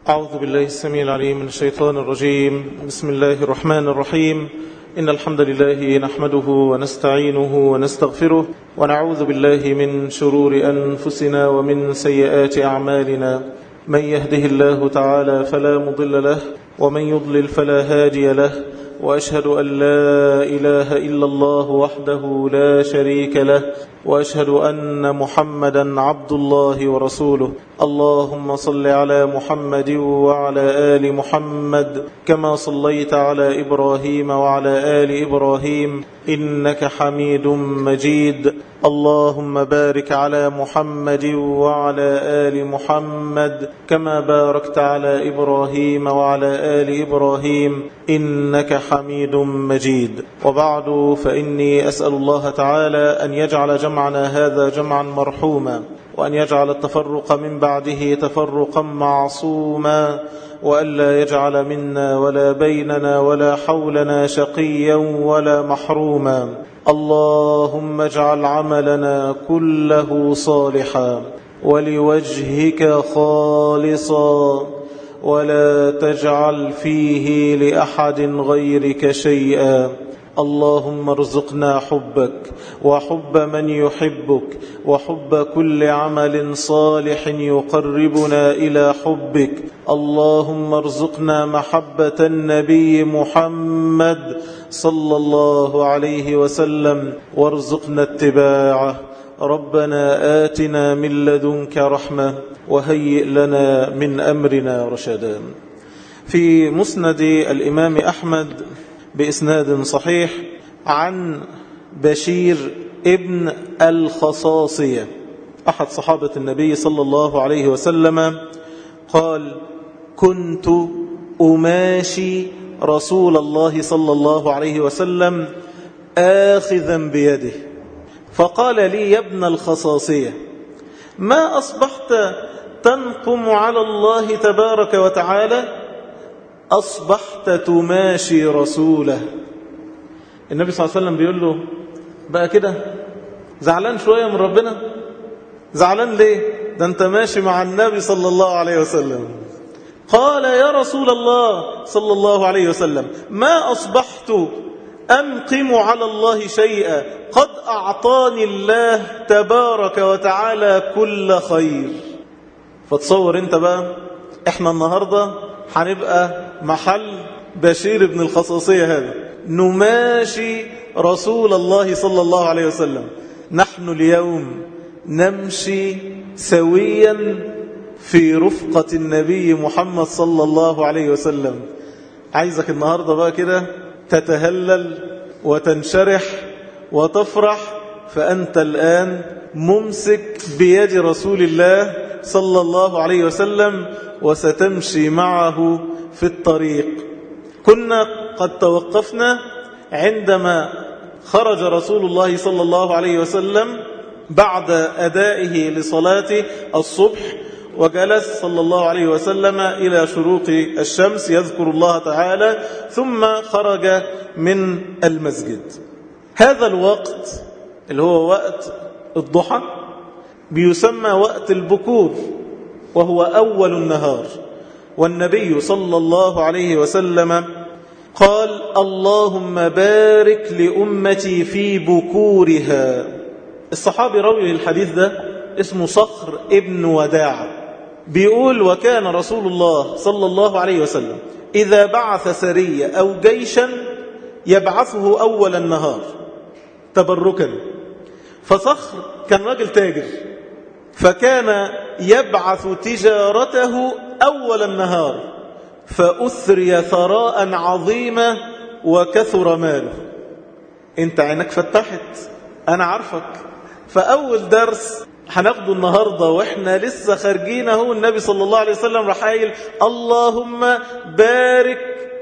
أعوذ بالله السميع العليم من الشيطان الرجيم بسم الله الرحمن الرحيم إن الحمد لله نحمده ونستعينه ونستغفره ونعوذ بالله من شرور أنفسنا ومن سيئات أعمالنا من يهده الله تعالى فلا مضل له ومن يضلل فلا هادي له وأشهد أن لا إله إلا الله وحده لا شريك له وأشهد أن محمدا عبد الله ورسوله اللهم صل على محمد وعلى آل محمد كما صليت على إبراهيم وعلى آل إبراهيم إنك حميد مجيد اللهم بارك على محمد وعلى آل محمد كما باركت على إبراهيم وعلى آل إبراهيم إنك حميد مجيد وبعد فإني أسأل الله تعالى أن يجعل جمعنا هذا جمعا مرحوما وأن يجعل التفرق من بعده تفرقا معصوما وألا يجعل منا ولا بيننا ولا حولنا شقيا ولا محروما اللهم اجعل عملنا كله صالحا ولوجهك خالصا ولا تجعل فيه لأحد غيرك شيئا اللهم ارزقنا حبك وحب من يحبك وحب كل عمل صالح يقربنا إلى حبك اللهم ارزقنا محبة النبي محمد صلى الله عليه وسلم وارزقنا اتباعه ربنا آتنا من لدنك رحمة وهيئ لنا من أمرنا رشدا في مسند الإمام أحمد بإسناد صحيح عن بشير ابن الخصاصية أحد صحابة النبي صلى الله عليه وسلم قال كنت أماشي رسول الله صلى الله عليه وسلم آخذا بيده فقال لي يا ابن الخصاصية ما أصبحت تنقم على الله تبارك وتعالى أصبحت تماشي رسوله النبي صلى الله عليه وسلم بيقول له بقى كده زعلان شوية من ربنا زعلان ليه ده انت ماشي مع النبي صلى الله عليه وسلم قال يا رسول الله صلى الله عليه وسلم ما أصبحت أنقم على الله شيئا قد أعطاني الله تبارك وتعالى كل خير فتصور انت بقى احنا النهاردة هنبقى محل بشير بن الخصاصية هذا نماشي رسول الله صلى الله عليه وسلم نحن اليوم نمشي سويا في رفقة النبي محمد صلى الله عليه وسلم عايزك النهاردة بقى كده تتهلل وتنشرح وتفرح فأنت الآن ممسك بيد رسول الله صلى الله عليه وسلم وستمشي معه في الطريق كنا قد توقفنا عندما خرج رسول الله صلى الله عليه وسلم بعد أدائه لصلاة الصبح وجلس صلى الله عليه وسلم إلى شروق الشمس يذكر الله تعالى ثم خرج من المسجد هذا الوقت اللي هو وقت الضحى بيسمى وقت البكور وهو أول النهار والنبي صلى الله عليه وسلم قال اللهم بارك لأمتي في بكورها الصحابي روي الحديث ده اسمه صخر ابن وداع بيقول وكان رسول الله صلى الله عليه وسلم إذا بعث سرية أو جيشا يبعثه أول النهار تبركا فصخر كان راجل تاجر فكان يبعث تجارته أول النهار فأثري ثراء عظيما وكثر ماله انت عينك فتحت أنا عارفك فأول درس هناخده النهاردة وإحنا لسه خارجين اهو النبي صلى الله عليه وسلم راح قايل اللهم بارك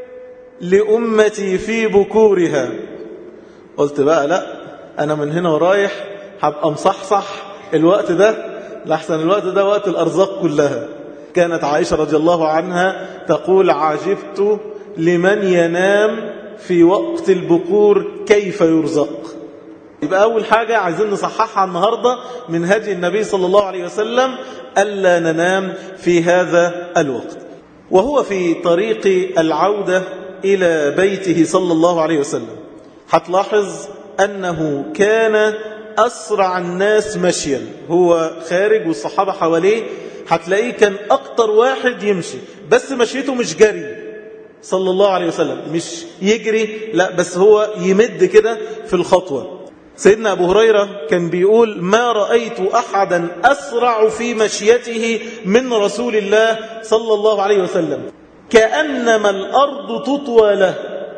لأمتي في بكورها قلت بقى لا أنا من هنا ورايح هبقى مصحصح الوقت ده لحسن الوقت ده وقت الأرزاق كلها كانت عائشة رضي الله عنها تقول عجبت لمن ينام في وقت البكور كيف يرزق يبقى أول حاجة عايزين نصححها النهاردة من هدي النبي صلى الله عليه وسلم ألا ننام في هذا الوقت وهو في طريق العودة إلى بيته صلى الله عليه وسلم هتلاحظ أنه كان أسرع الناس مشيا هو خارج والصحابة حواليه هتلاقيه كان أكتر واحد يمشي بس مشيته مش جري صلى الله عليه وسلم مش يجري لا بس هو يمد كده في الخطوة سيدنا أبو هريرة كان بيقول ما رأيت أحدا أسرع في مشيته من رسول الله صلى الله عليه وسلم كأنما الأرض تطوى له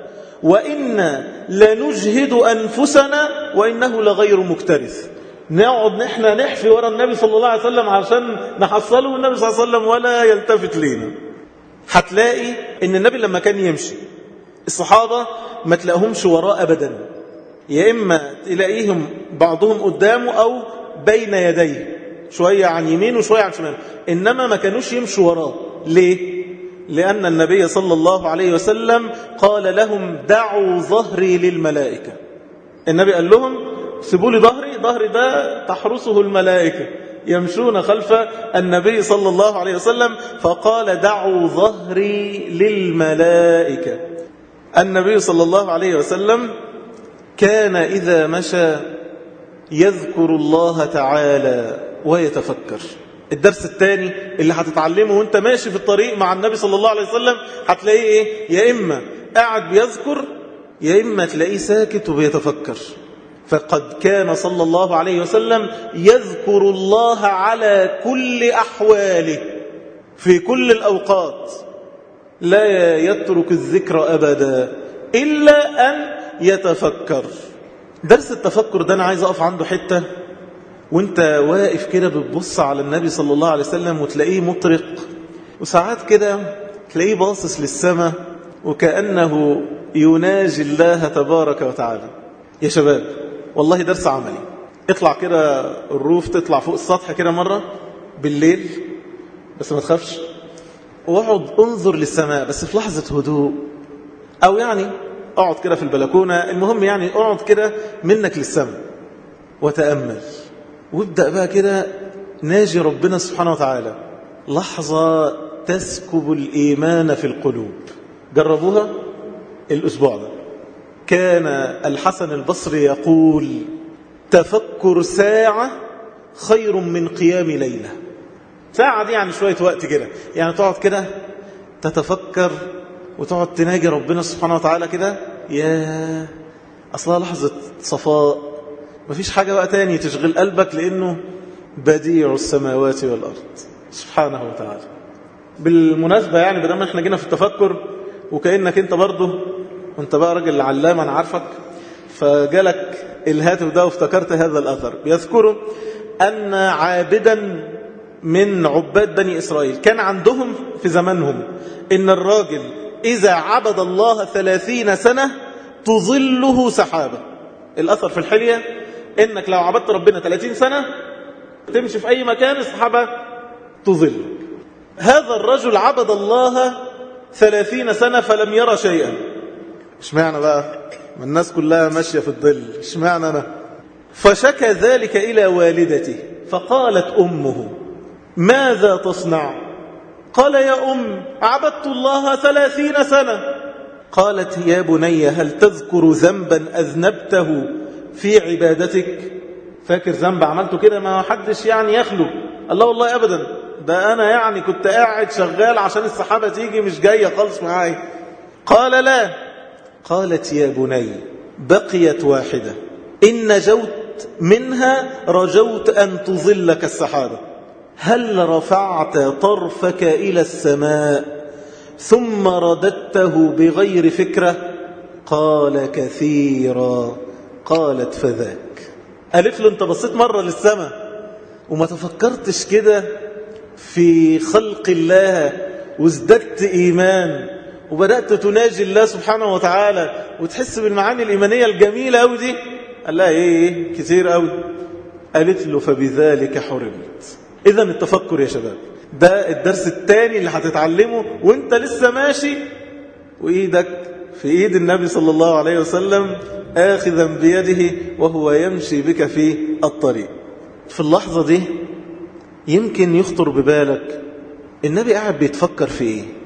وإنا لنجهد أنفسنا وإنه لغير مكترث نقعد نحن نحفي ورا النبي صلى الله عليه وسلم عشان نحصله النبي صلى الله عليه وسلم ولا يلتفت لينا هتلاقي ان النبي لما كان يمشي الصحابة ما تلاقيهمش وراه أبدا يا إما تلاقيهم بعضهم قدامه أو بين يديه شوية عن يمين وشوية عن شمال إنما ما كانوش يمشوا وراه ليه؟ لأن النبي صلى الله عليه وسلم قال لهم دعوا ظهري للملائكة النبي قال لهم سيبوا لي ظهري ظهري ده تحرسه الملائكة يمشون خلف النبي صلى الله عليه وسلم فقال دعوا ظهري للملائكة النبي صلى الله عليه وسلم كان إذا مشى يذكر الله تعالى ويتفكر الدرس الثاني اللي هتتعلمه وانت ماشي في الطريق مع النبي صلى الله عليه وسلم هتلاقيه ايه يا إما قاعد بيذكر يا إما تلاقيه ساكت وبيتفكر فقد كان صلى الله عليه وسلم يذكر الله على كل أحواله في كل الأوقات لا يترك الذكر أبدا إلا أن يتفكر درس التفكر ده أنا عايز أقف عنده حتة وانت واقف كده بتبص على النبي صلى الله عليه وسلم وتلاقيه مطرق وساعات كده تلاقيه باصص للسماء وكأنه يناجي الله تبارك وتعالى يا شباب والله درس عملي اطلع كده الروف تطلع فوق السطح كده مرة بالليل بس ما تخافش واقعد انظر للسماء بس في لحظة هدوء او يعني اقعد كده في البلكونة المهم يعني اقعد كده منك للسماء وتأمل وابدأ بقى كده ناجي ربنا سبحانه وتعالى لحظة تسكب الإيمان في القلوب جربوها الأسبوع ده كان الحسن البصري يقول تفكر ساعة خير من قيام ليلة ساعة دي يعني شوية وقت كده يعني تقعد كده تتفكر وتقعد تناجي ربنا سبحانه وتعالى كده يا أصلها لحظة صفاء مفيش حاجة بقى تاني تشغل قلبك لأنه بديع السماوات والأرض سبحانه وتعالى بالمناسبة يعني بدل ما احنا جينا في التفكر وكأنك انت برضه وانت بقى راجل علام انا عارفك فجالك الهاتف ده وافتكرت هذا الأثر بيذكروا أن عابدا من عباد بني إسرائيل كان عندهم في زمانهم إن الراجل إذا عبد الله ثلاثين سنة تظله سحابة الأثر في الحلية إنك لو عبدت ربنا ثلاثين سنة تمشي في أي مكان السحابة تظلك هذا الرجل عبد الله ثلاثين سنة فلم يرى شيئا اشمعنى بقى ما الناس كلها ماشية في الظل اشمعنى أنا فشكى ذلك إلى والدته فقالت أمه ماذا تصنع قال يا أم عبدت الله ثلاثين سنة قالت يا بني هل تذكر ذنبا أذنبته في عبادتك فاكر ذنب عملته كده ما حدش يعني يخلو الله والله أبدا ده أنا يعني كنت قاعد شغال عشان السحابة تيجي مش جاية خالص معاي قال لا قالت يا بني بقيت واحدة إن نجوت منها رجوت أن تظلك السحابة هل رفعت طرفك إلى السماء ثم رددته بغير فكرة قال كثيرا قالت فذاك قالت له انت بصيت مرة للسماء وما تفكرتش كده في خلق الله وازددت إيمان وبدأت تناجي الله سبحانه وتعالى وتحس بالمعاني الإيمانية الجميلة أوي دي قال لها إيه, إيه كتير أوي قالت له فبذلك حرمت إذا التفكر يا شباب ده الدرس الثاني اللي هتتعلمه وانت لسه ماشي وإيدك في إيد النبي صلى الله عليه وسلم آخذا بيده وهو يمشي بك في الطريق في اللحظة دي يمكن يخطر ببالك النبي قاعد بيتفكر في إيه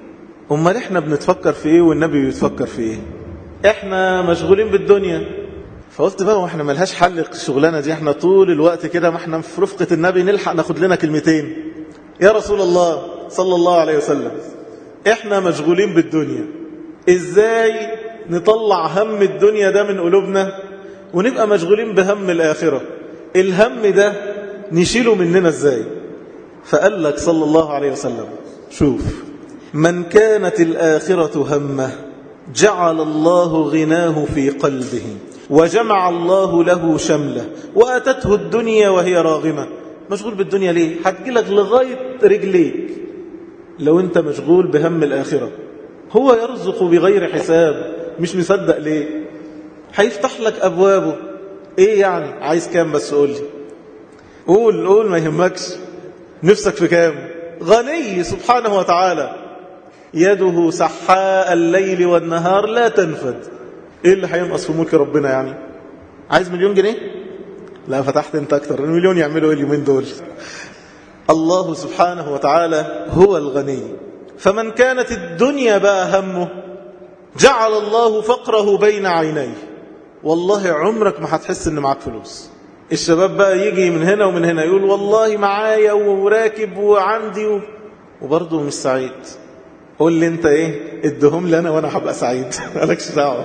امال احنا بنتفكر في ايه والنبي بيتفكر في ايه احنا مشغولين بالدنيا فقلت بقى واحنا ملهاش حل الشغلانه دي احنا طول الوقت كده ما احنا في رفقه النبي نلحق ناخد لنا كلمتين يا رسول الله صلى الله عليه وسلم احنا مشغولين بالدنيا ازاي نطلع هم الدنيا ده من قلوبنا ونبقى مشغولين بهم الآخرة الهم ده نشيله مننا ازاي فقال لك صلى الله عليه وسلم شوف من كانت الآخرة همه جعل الله غناه في قلبه وجمع الله له شمله وأتته الدنيا وهي راغمة مشغول بالدنيا ليه هتجيلك لغاية رجليك لو انت مشغول بهم الآخرة هو يرزق بغير حساب مش مصدق ليه هيفتح لك أبوابه ايه يعني عايز كام بس قول لي قول قول ما يهمكش نفسك في كام غني سبحانه وتعالى يده سحاء الليل والنهار لا تنفد ايه اللي هينقص في ملك ربنا يعني عايز مليون جنيه لا فتحت انت اكتر المليون يعملوا ايه اليومين دول الله سبحانه وتعالى هو الغني فمن كانت الدنيا بقى همه جعل الله فقره بين عينيه والله عمرك ما هتحس ان معاك فلوس الشباب بقى يجي من هنا ومن هنا يقول والله معايا وراكب وعندي و... وبرضه مش سعيد قول لي انت ايه ادهم لي انا وانا هبقى سعيد مالكش دعوه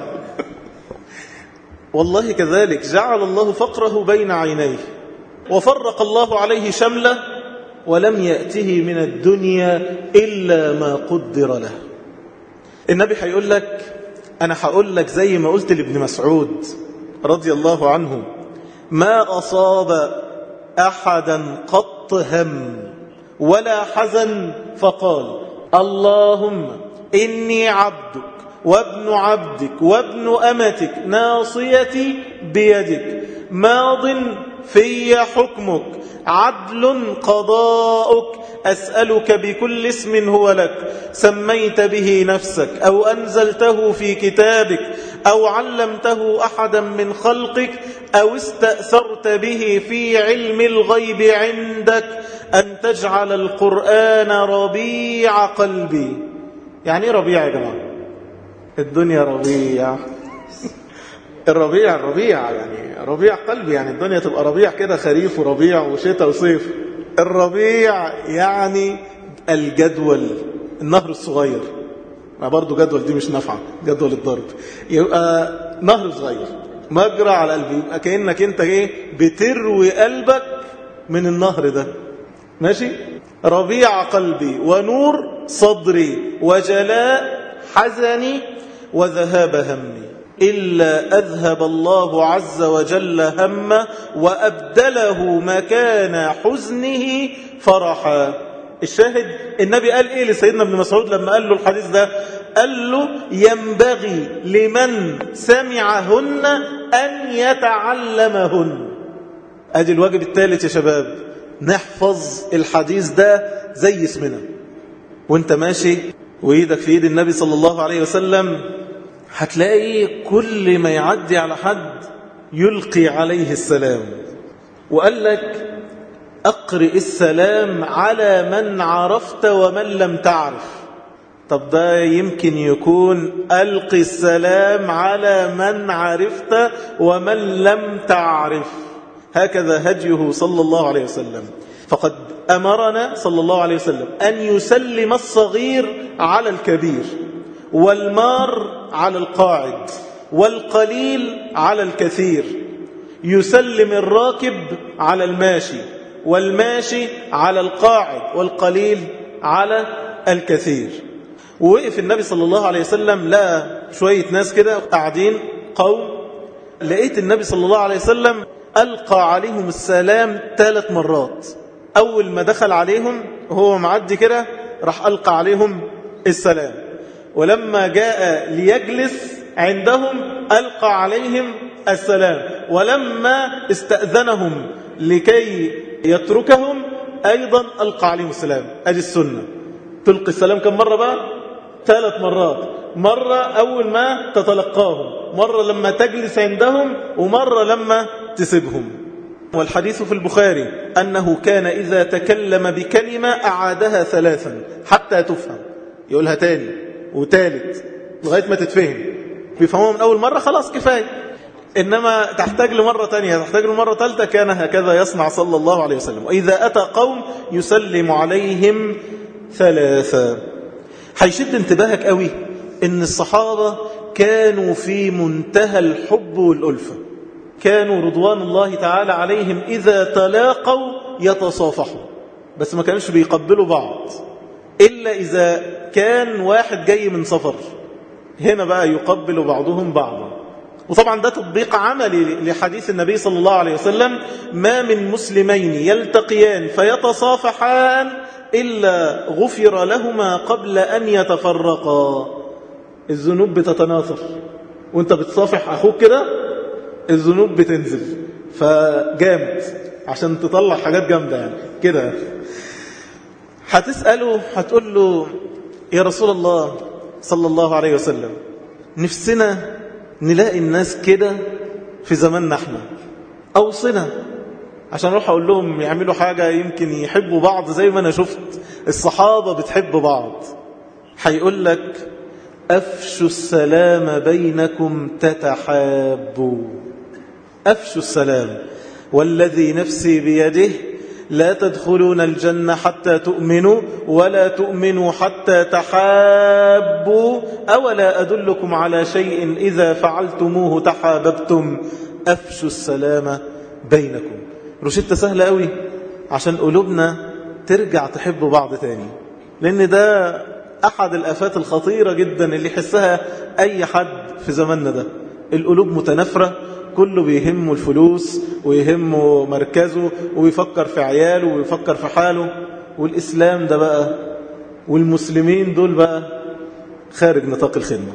والله كذلك جعل الله فقره بين عينيه وفرق الله عليه شمله ولم يأته من الدنيا إلا ما قدر له النبي هيقول لك أنا هقول لك زي ما قلت لابن مسعود رضي الله عنه ما أصاب أحدا قط هم ولا حزن فقال اللهم إني عبدك وابن عبدك وابن أمتك ناصيتي بيدك ماض في حكمك عدل قضاؤك أسألك بكل اسم هو لك سميت به نفسك أو أنزلته في كتابك أو علمته أحدا من خلقك أو استأثرت به في علم الغيب عندك أن تجعل القرآن ربيع قلبي يعني ربيع يا جماعة الدنيا ربيع الربيع الربيع يعني ربيع قلبي يعني الدنيا تبقى ربيع كده خريف وربيع وشتاء وصيف الربيع يعني الجدول النهر الصغير ما برضو جدول دي مش نافعة جدول الضرب يبقى نهر صغير مجرى على قلبي يبقى كأنك انت ايه بتروي قلبك من النهر ده ماشي ربيع قلبي ونور صدري وجلاء حزني وذهاب همي إلا أذهب الله عز وجل همه وأبدله مكان حزنه فرحا الشاهد النبي قال إيه لسيدنا ابن مسعود لما قال له الحديث ده قال له ينبغي لمن سمعهن أن يتعلمهن أدي الواجب الثالث يا شباب نحفظ الحديث ده زي اسمنا وانت ماشي وإيدك في إيد النبي صلى الله عليه وسلم هتلاقي كل ما يعدي على حد يلقي عليه السلام وقال لك أقرئ السلام على من عرفت ومن لم تعرف طب ده يمكن يكون ألقي السلام على من عرفت ومن لم تعرف هكذا هديه صلى الله عليه وسلم فقد أمرنا صلى الله عليه وسلم أن يسلم الصغير على الكبير والمار على القاعد والقليل على الكثير يسلم الراكب على الماشي والماشي على القاعد والقليل على الكثير ووقف النبي صلى الله عليه وسلم لقى شوية ناس كده قاعدين قوم لقيت النبي صلى الله عليه وسلم ألقى عليهم السلام ثلاث مرات أول ما دخل عليهم وهو معدي كده راح ألقى عليهم السلام ولما جاء ليجلس عندهم ألقى عليهم السلام ولما استأذنهم لكي يتركهم أيضا ألقى عليهم السلام أدي السنة تلقي السلام كم مرة بقى ثلاث مرات مرة أول ما تتلقاهم مرة لما تجلس عندهم ومرة لما تسيبهم والحديث في البخاري أنه كان إذا تكلم بكلمة أعادها ثلاثا حتى تفهم يقولها تاني وتالت لغاية ما تتفهم بيفهموها من أول مرة خلاص كفاية إنما تحتاج لمرة تانية تحتاج لمرة ثالثة كان هكذا يصنع صلى الله عليه وسلم وإذا أتى قوم يسلم عليهم ثلاثة هيشد انتباهك قوي إن الصحابة كانوا في منتهى الحب والألفة كانوا رضوان الله تعالى عليهم إذا تلاقوا يتصافحوا بس ما كانش بيقبلوا بعض إلا إذا كان واحد جاي من سفر هنا بقى يقبل بعضهم بعضا وطبعا ده تطبيق عملي لحديث النبي صلى الله عليه وسلم ما من مسلمين يلتقيان فيتصافحان إلا غفر لهما قبل أن يتفرقا الذنوب بتتناثر وانت بتصافح أخوك كده الذنوب بتنزل فجامد عشان تطلع حاجات جامدة يعني كده هتسأله هتقول له يا رسول الله صلى الله عليه وسلم نفسنا نلاقي الناس كده في زماننا احنا أوصنا عشان اروح اقول لهم يعملوا حاجة يمكن يحبوا بعض زي ما انا شفت الصحابة بتحب بعض هيقول لك أفشوا السلام بينكم تتحابوا أفشوا السلام والذي نفسي بيده لا تدخلون الجنة حتى تؤمنوا ولا تؤمنوا حتى تحابوا أولا أدلكم على شيء إذا فعلتموه تحاببتم أفشوا السلام بينكم رشدة سهلة قوي عشان قلوبنا ترجع تحب بعض تاني لأن ده أحد الأفات الخطيرة جدا اللي يحسها أي حد في زماننا ده القلوب متنافرة كله بيهمه الفلوس ويهمه مركزه ويفكر في عياله ويفكر في حاله والإسلام ده بقى والمسلمين دول بقى خارج نطاق الخدمة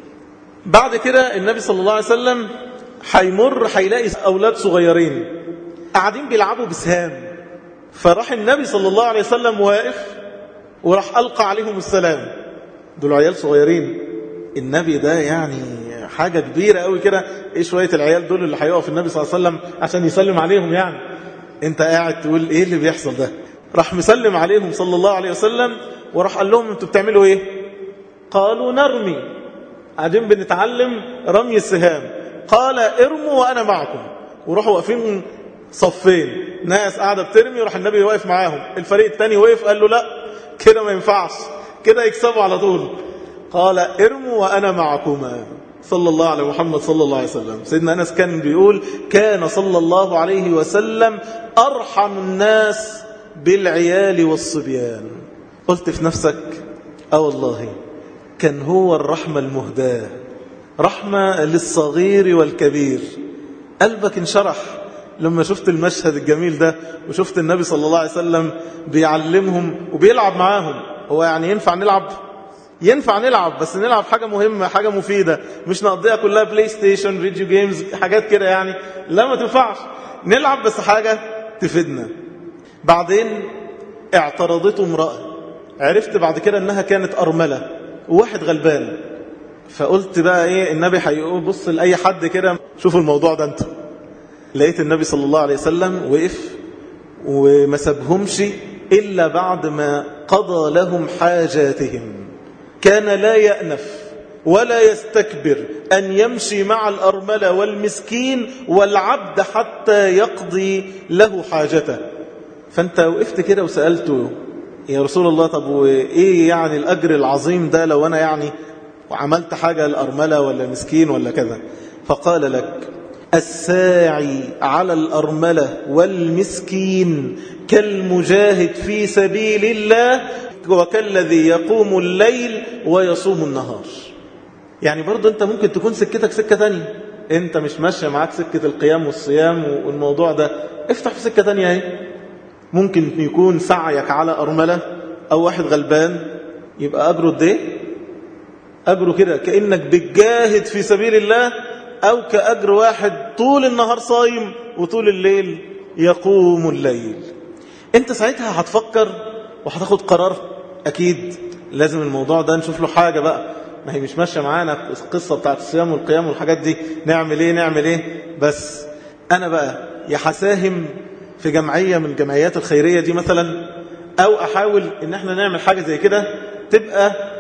بعد كده النبي صلى الله عليه وسلم هيمر هيلاقي أولاد صغيرين قاعدين بيلعبوا بسهام فراح النبي صلى الله عليه وسلم واقف وراح ألقى عليهم السلام دول عيال صغيرين النبي ده يعني حاجة كبيرة قوي كده ايه شوية العيال دول اللي هيقف النبي صلى الله عليه وسلم عشان يسلم عليهم يعني انت قاعد تقول ايه اللي بيحصل ده راح مسلم عليهم صلى الله عليه وسلم وراح قال لهم انتوا بتعملوا ايه قالوا نرمي قاعدين بنتعلم رمي السهام قال ارموا وانا معكم وراحوا واقفين صفين ناس قاعدة بترمي وراح النبي واقف معاهم الفريق الثاني وقف قال له لا كده ما ينفعش كده يكسبوا على طول قال ارموا وأنا معكما صلى الله على محمد صلى الله عليه وسلم سيدنا أنس كان بيقول كان صلى الله عليه وسلم أرحم الناس بالعيال والصبيان قلت في نفسك أه والله كان هو الرحمة المهداة رحمة للصغير والكبير قلبك انشرح لما شفت المشهد الجميل ده وشفت النبي صلى الله عليه وسلم بيعلمهم وبيلعب معاهم هو يعني ينفع نلعب ينفع نلعب بس نلعب حاجة مهمة حاجة مفيدة مش نقضيها كلها بلاي ستيشن فيديو جيمز حاجات كده يعني لا ما تنفعش نلعب بس حاجة تفيدنا بعدين اعترضته امرأة عرفت بعد كده انها كانت أرملة وواحد غلبان فقلت بقى ايه النبي هيقول بص لأي حد كده شوفوا الموضوع ده انتوا لقيت النبي صلى الله عليه وسلم وقف وما سابهمش إلا بعد ما قضى لهم حاجاتهم كان لا يأنف ولا يستكبر أن يمشي مع الأرملة والمسكين والعبد حتى يقضي له حاجته فأنت وقفت كده وسألته يا رسول الله طب وإيه يعني الأجر العظيم ده لو أنا يعني وعملت حاجة الأرملة ولا مسكين ولا كذا فقال لك الساعي على الأرملة والمسكين كالمجاهد في سبيل الله وكالذي يقوم الليل ويصوم النهار يعني برضو انت ممكن تكون سكتك سكة تانية انت مش ماشية معاك سكة القيام والصيام والموضوع ده افتح في سكة تانية اهي ممكن يكون سعيك على أرملة أو واحد غلبان يبقى أجره قد ايه أجره كده كأنك بتجاهد في سبيل الله أو كأجر واحد طول النهار صايم وطول الليل يقوم الليل انت ساعتها هتفكر وهتاخد قرار أكيد لازم الموضوع ده نشوف له حاجة بقى ما هي مش ماشية معانا القصة بتاعت الصيام والقيام والحاجات دي نعمل ايه نعمل ايه بس أنا بقى يا هساهم في جمعية من الجمعيات الخيرية دي مثلا أو أحاول إن احنا نعمل حاجة زي كده تبقى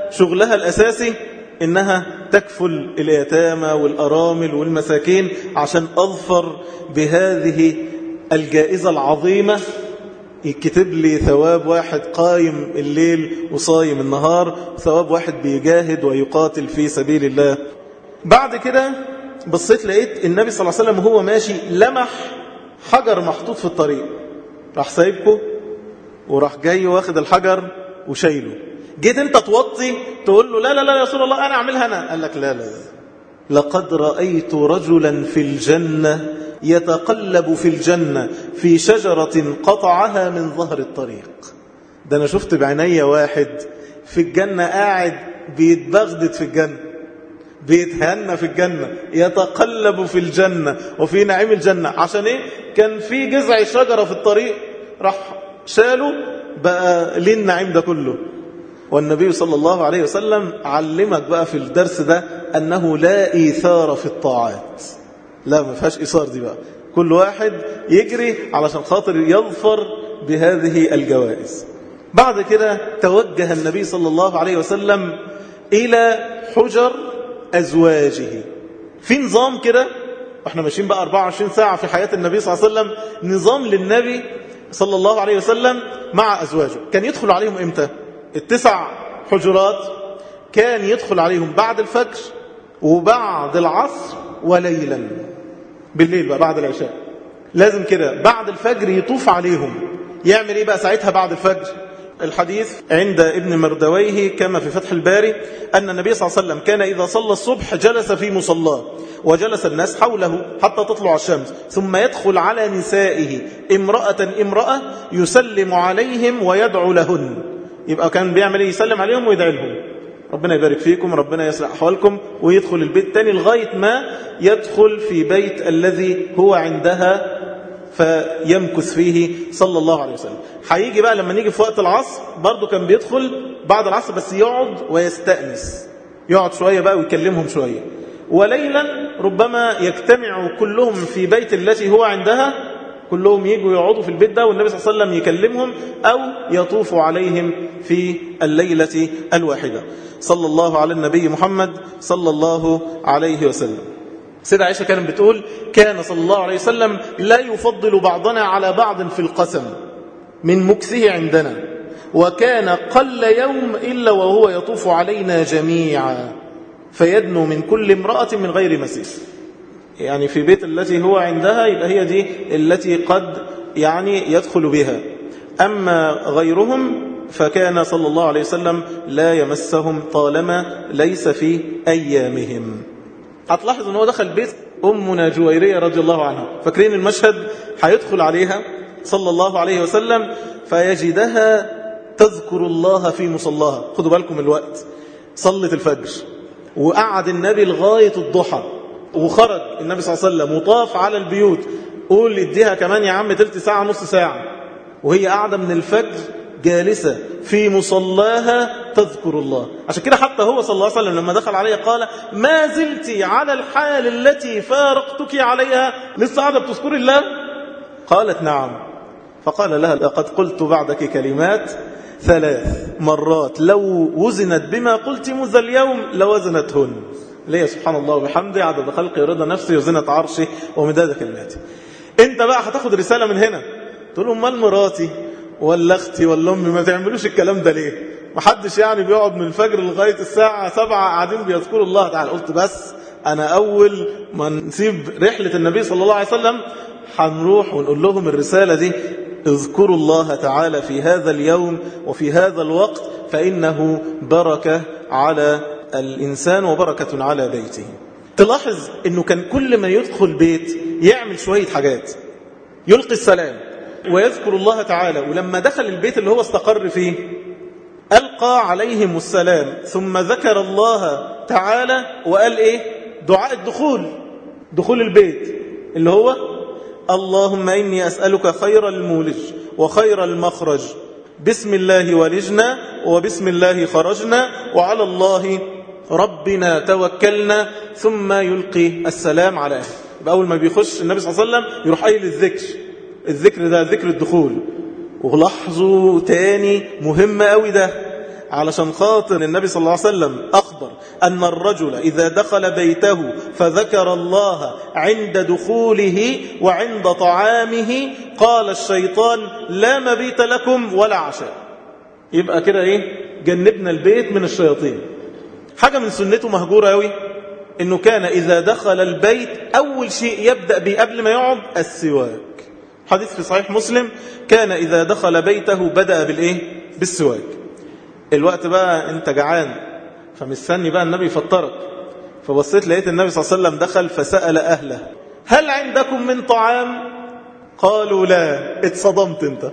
شغلها الأساسي إنها تكفل اليتامى والأرامل والمساكين عشان أظفر بهذه الجائزة العظيمة يكتب لي ثواب واحد قايم الليل وصايم النهار ثواب واحد بيجاهد ويقاتل في سبيل الله بعد كده بصيت لقيت النبي صلى الله عليه وسلم وهو ماشي لمح حجر محطوط في الطريق راح سايبكم وراح جاي واخد الحجر وشايله جيت انت توطي تقول له لا لا لا يا رسول الله انا اعملها انا قال لك لا لا لقد رأيت رجلا في الجنة يتقلب في الجنة في شجرة قطعها من ظهر الطريق ده أنا شفت بعيني واحد في الجنة قاعد بيتبغدد في الجنة بيتهنى في الجنة يتقلب في الجنة وفي نعيم الجنة عشان ايه كان في جذع شجرة في الطريق راح شاله بقى ليه النعيم ده كله والنبي صلى الله عليه وسلم علمك بقى في الدرس ده أنه لا إيثار في الطاعات لا ما فيهاش إيثار دي بقى كل واحد يجري علشان خاطر يظفر بهذه الجوائز بعد كده توجه النبي صلى الله عليه وسلم إلى حجر أزواجه في نظام كده احنا ماشيين بقى 24 ساعة في حياة النبي صلى الله عليه وسلم نظام للنبي صلى الله عليه وسلم مع أزواجه كان يدخل عليهم إمتى التسع حجرات كان يدخل عليهم بعد الفجر وبعد العصر وليلا بالليل بقى بعد العشاء لازم كده بعد الفجر يطوف عليهم يعمل ايه بقى ساعتها بعد الفجر الحديث عند ابن مردويه كما في فتح الباري أن النبي صلى الله عليه وسلم كان إذا صلى الصبح جلس في مصلاه وجلس الناس حوله حتى تطلع الشمس ثم يدخل على نسائه امرأة امرأة يسلم عليهم ويدعو لهن يبقى كان بيعمل ايه يسلم عليهم ويدعي لهم ربنا يبارك فيكم ربنا يسرع أحوالكم ويدخل البيت تاني لغاية ما يدخل في بيت الذي هو عندها فيمكث فيه صلى الله عليه وسلم هيجي بقى لما نيجي في وقت العصر برضه كان بيدخل بعد العصر بس يقعد ويستأنس يقعد شوية بقى ويكلمهم شوية وليلا ربما يجتمع كلهم في بيت التي هو عندها كلهم يجوا يقعدوا في البيت ده والنبي صلى الله عليه وسلم يكلمهم أو يطوف عليهم في الليلة الواحدة صلى الله على النبي محمد صلى الله عليه وسلم سيدة عائشة كانت بتقول كان صلى الله عليه وسلم لا يفضل بعضنا على بعض في القسم من مكثه عندنا وكان قل يوم إلا وهو يطوف علينا جميعا فيدنو من كل امرأة من غير مسيس يعني في بيت التي هو عندها يبقى هي دي التي قد يعني يدخل بها أما غيرهم فكان صلى الله عليه وسلم لا يمسهم طالما ليس في أيامهم هتلاحظ ان هو دخل بيت أمنا جويرية رضي الله عنها فاكرين المشهد هيدخل عليها صلى الله عليه وسلم فيجدها تذكر الله في مصلاها خدوا بالكم الوقت صلت الفجر وقعد النبي لغاية الضحى وخرج النبي صلى الله عليه وسلم وطاف على البيوت قول اديها كمان يا عم تلت ساعة نص ساعة وهي قاعدة من الفجر جالسة في مصلاها تذكر الله عشان كده حتى هو صلى الله عليه وسلم لما دخل عليها قال ما زلت على الحال التي فارقتك عليها لسه قاعدة بتذكر الله قالت نعم فقال لها لقد قلت بعدك كلمات ثلاث مرات لو وزنت بما قلت منذ اليوم لوزنتهن ليه سبحان الله وبحمده عدد خلقي ورضا نفسي وزنة عرشي ومداد كلماتي انت بقى هتاخد رسالة من هنا تقول لهم مال مراتي ولا اختي ولا امي ما تعملوش الكلام ده ليه محدش يعني بيقعد من الفجر لغاية الساعة سبعة قاعدين بيذكروا الله تعالى قلت بس انا اول ما نسيب رحلة النبي صلى الله عليه وسلم هنروح ونقول لهم الرسالة دي اذكروا الله تعالى في هذا اليوم وفي هذا الوقت فإنه بركة على الإنسان وبركة على بيته تلاحظ أنه كان كل ما يدخل بيت يعمل شوية حاجات يلقي السلام ويذكر الله تعالى ولما دخل البيت اللي هو استقر فيه ألقى عليهم السلام ثم ذكر الله تعالى وقال إيه دعاء الدخول دخول البيت اللي هو اللهم إني أسألك خير المولج وخير المخرج بسم الله ولجنا وبسم الله خرجنا وعلى الله ربنا توكلنا ثم يلقي السلام على أهل أول ما بيخش النبي صلى الله عليه وسلم يروح قايل الذكر الذكر ده ذكر الدخول ولاحظوا تاني مهم قوي ده علشان خاطر النبي صلى الله عليه وسلم أخبر أن الرجل إذا دخل بيته فذكر الله عند دخوله وعند طعامه قال الشيطان لا مبيت لكم ولا عشاء يبقى كده إيه جنبنا البيت من الشياطين حاجة من سنته مهجورة أوي إنه كان إذا دخل البيت أول شيء يبدأ به قبل ما يقعد السواك حديث في صحيح مسلم كان إذا دخل بيته بدأ بالإيه بالسواك الوقت بقى أنت جعان فمستني بقى النبي يفطرك فبصيت لقيت النبي صلى الله عليه وسلم دخل فسأل أهله هل عندكم من طعام قالوا لا اتصدمت انت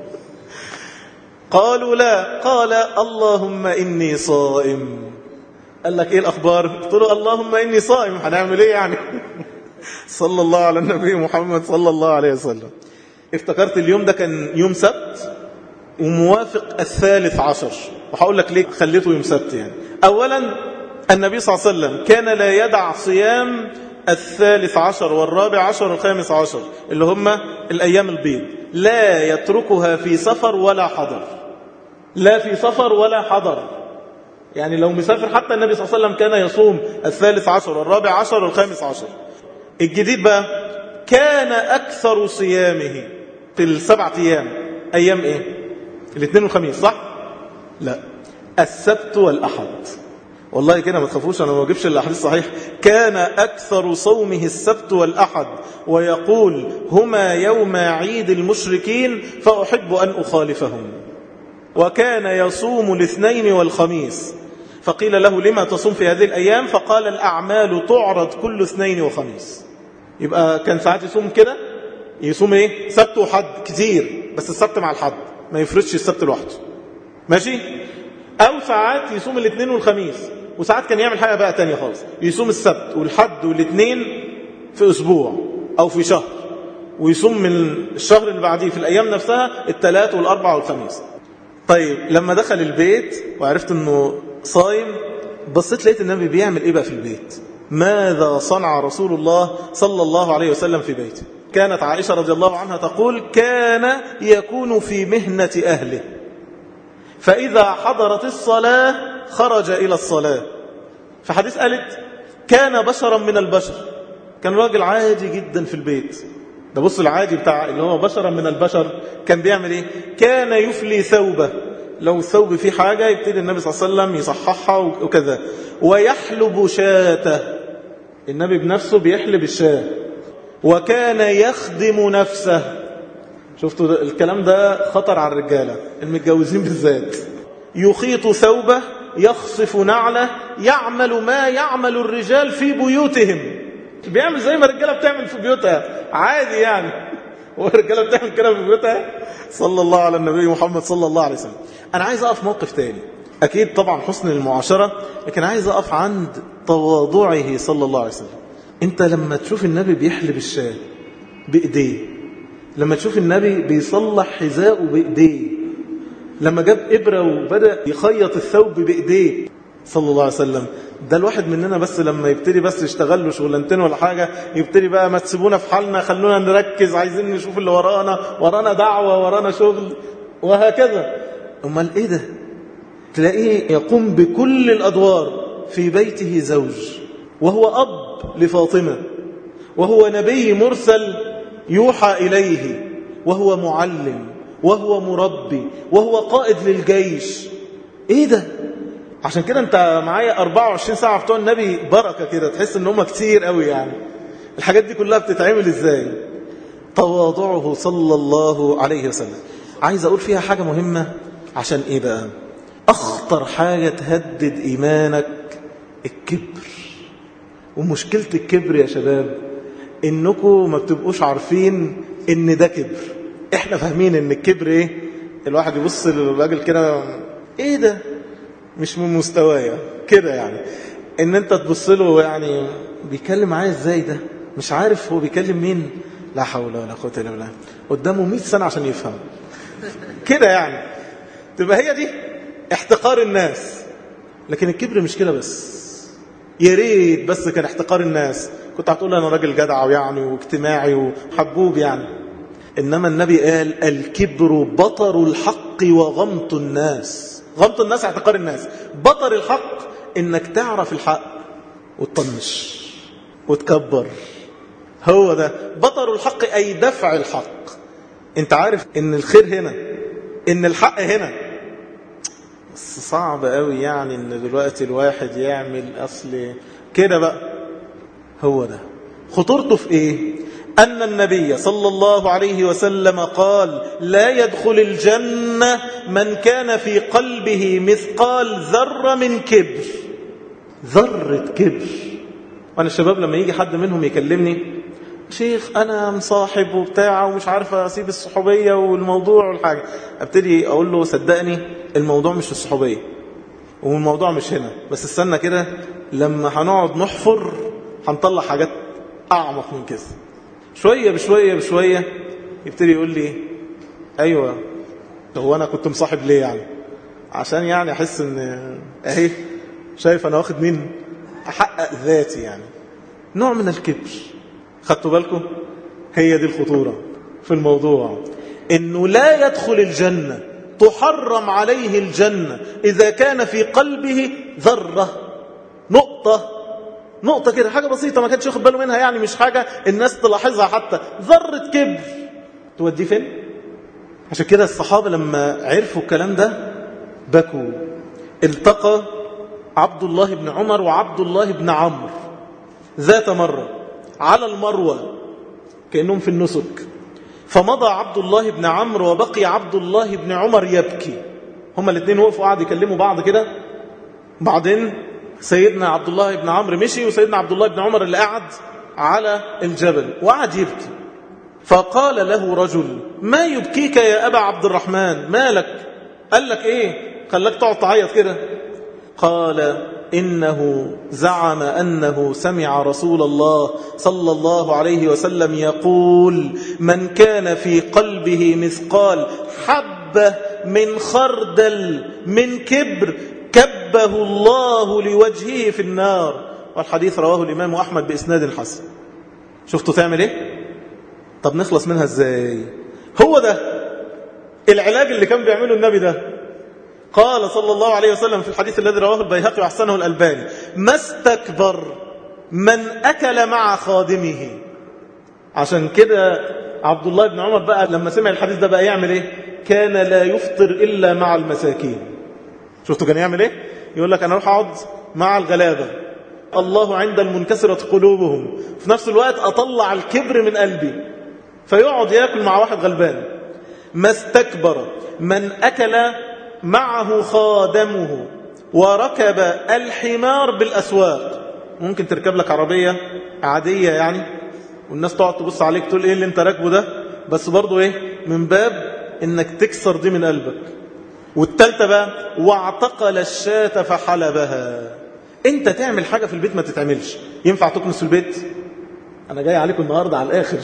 قالوا لا قال اللهم إني صائم قال لك ايه الأخبار قلت له اللهم إني صائم هنعمل ايه يعني صلى الله على النبي محمد صلى الله عليه وسلم افتكرت اليوم ده كان يوم سبت وموافق الثالث عشر وهقول لك ليه خليته يوم سبت يعني أولا النبي صلى الله عليه وسلم كان لا يدع صيام الثالث عشر والرابع عشر والخامس عشر اللي هم الأيام البيض لا يتركها في سفر ولا حضر لا في سفر ولا حضر يعني لو مسافر حتى النبي صلى الله عليه وسلم كان يصوم الثالث عشر والرابع عشر والخامس عشر الجديد بقى كان أكثر صيامه في السبعة أيام أيام إيه الاثنين والخميس صح لا السبت والأحد والله كده ما تخافوش أنا ما أجيبش الأحاديث صحيح كان أكثر صومه السبت والأحد ويقول هما يوم عيد المشركين فأحب أن أخالفهم وكان يصوم الاثنين والخميس فقيل له لما تصوم في هذه الأيام فقال الأعمال تعرض كل اثنين وخميس يبقى كان ساعات يصوم كده يصوم ايه سبت وحد كتير بس السبت مع الحد ما يفرضش السبت لوحده ماشي او ساعات يصوم الاثنين والخميس وساعات كان يعمل حاجه بقى تانية خالص يصوم السبت والحد والاثنين في اسبوع او في شهر ويصوم من الشهر اللي بعديه في الايام نفسها الثلاث والاربع والخميس طيب لما دخل البيت وعرفت انه صايم بصيت لقيت النبي بيعمل ايه بقى في البيت ماذا صنع رسول الله صلى الله عليه وسلم في بيته كانت عائشة رضي الله عنها تقول كان يكون في مهنة أهله فإذا حضرت الصلاة خرج إلى الصلاة فحديث قالت كان بشرا من البشر كان راجل عادي جدا في البيت ده بص العادي بتاع اللي هو بشرا من البشر كان بيعمل ايه كان يفلي ثوبه لو الثوب فيه حاجة يبتدي النبي صلى الله عليه وسلم يصححها وكذا ويحلب شاته النبي بنفسه بيحلب الشاه وكان يخدم نفسه شفتوا الكلام ده خطر على الرجالة المتجوزين بالذات يخيط ثوبه يخصف نعله يعمل ما يعمل الرجال في بيوتهم بيعمل زي ما الرجالة بتعمل في بيوتها عادي يعني والرجالة بتعمل كده في بيوتها صلى الله على النبي محمد صلى الله عليه وسلم أنا عايز أقف موقف تاني أكيد طبعا حسن المعاشرة لكن عايز أقف عند تواضعه صلى الله عليه وسلم أنت لما تشوف النبي بيحلب الشاة بإيديه لما تشوف النبي بيصلح حذاءه بإيديه لما جاب إبرة وبدأ يخيط الثوب بإيديه صلى الله عليه وسلم ده الواحد مننا بس لما يبتدي بس يشتغل له شغلانتين ولا حاجة يبتدي بقى ما تسيبونا في حالنا خلونا نركز عايزين نشوف اللي ورانا ورانا دعوة ورانا شغل وهكذا امال ايه ده تلاقيه يقوم بكل الأدوار في بيته زوج وهو أب لفاطمة وهو نبي مرسل يوحى إليه وهو معلم وهو مربي وهو قائد للجيش ايه ده عشان كده انت معايا 24 ساعة بتوع النبي بركة كده تحس ان هم كتير قوي يعني الحاجات دي كلها بتتعمل ازاي تواضعه صلى الله عليه وسلم عايز اقول فيها حاجة مهمة عشان ايه بقى اخطر حاجة تهدد ايمانك الكبر ومشكلة الكبر يا شباب انكم ما بتبقوش عارفين ان ده كبر احنا فاهمين ان الكبر ايه الواحد يبص للراجل كده ايه ده مش من مستوايا كده يعني ان انت تبص له يعني بيكلم معايا ازاي ده مش عارف هو بيكلم مين لا حول ولا قوه الا بالله قدامه 100 سنه عشان يفهم كده يعني تبقى هي دي احتقار الناس لكن الكبر مش كده بس يا ريت بس كان احتقار الناس كنت هتقول انا راجل جدع ويعني واجتماعي وحبوب يعني انما النبي قال الكبر بطر الحق وغمط الناس غمط الناس اعتقار الناس بطر الحق انك تعرف الحق وتطنش وتكبر هو ده بطر الحق اي دفع الحق انت عارف ان الخير هنا ان الحق هنا بس صعب قوي يعني ان دلوقتي الواحد يعمل اصل كده بقى هو ده خطورته في ايه أن النبي صلى الله عليه وسلم قال لا يدخل الجنة من كان في قلبه مثقال ذرة من كبر ذرة كبر وأنا الشباب لما يجي حد منهم يكلمني شيخ أنا مصاحب وبتاع ومش عارف أسيب الصحوبية والموضوع والحاجة أبتدي أقول له صدقني الموضوع مش في الصحوبية والموضوع مش هنا بس استنى كده لما هنقعد نحفر هنطلع حاجات أعمق من كده شوية بشوية بشوية يبتدي يقول لي أيوة هو أنا كنت مصاحب ليه يعني عشان يعني أحس أن أهي شايف أنا واخد مين أحقق ذاتي يعني نوع من الكبر خدتوا بالكم هي دي الخطورة في الموضوع إنه لا يدخل الجنة تحرم عليه الجنة إذا كان في قلبه ذرة نقطة نقطة كده حاجة بسيطة ما كانش ياخد باله منها يعني مش حاجة الناس تلاحظها حتى ذرة كبر توديه فين عشان كده الصحابة لما عرفوا الكلام ده بكوا التقى عبد الله بن عمر وعبد الله بن عمرو ذات مرة على المروة كأنهم في النسك فمضى عبد الله بن عمرو وبقي عبد الله بن عمر يبكي هما الاثنين وقفوا قعدوا يكلموا بعض كده بعدين سيدنا عبد الله بن عمرو مشي وسيدنا عبد الله بن عمر اللي قعد على الجبل وقعد يبكي فقال له رجل ما يبكيك يا أبا عبد الرحمن مالك قال لك إيه خلاك تقعد تعيط كده قال إنه زعم أنه سمع رسول الله صلى الله عليه وسلم يقول من كان في قلبه مثقال حبة من خردل من كبر كبه الله لوجهه في النار والحديث رواه الإمام أحمد بإسناد حسن شفتوا تعمل إيه؟ طب نخلص منها إزاي؟ هو ده العلاج اللي كان بيعمله النبي ده قال صلى الله عليه وسلم في الحديث الذي رواه البيهقي وحسنه الألباني ما استكبر من أكل مع خادمه عشان كده عبد الله بن عمر بقى لما سمع الحديث ده بقى يعمل ايه كان لا يفطر إلا مع المساكين شفتوا كان يعمل ايه يقول لك أنا اروح أقعد مع الغلابة الله عند المنكسرة قلوبهم في نفس الوقت أطلع الكبر من قلبي فيقعد يأكل مع واحد غلبان ما استكبر من أكل معه خادمه وركب الحمار بالأسواق ممكن تركب لك عربية عادية يعني والناس تقعد تبص عليك تقول ايه اللي انت راكبه ده بس برضو ايه من باب انك تكسر دي من قلبك والتالتة بقى واعتقل الشاة فحلبها انت تعمل حاجة في البيت ما تتعملش ينفع تكنس في البيت انا جاي عليكم النهاردة على الاخر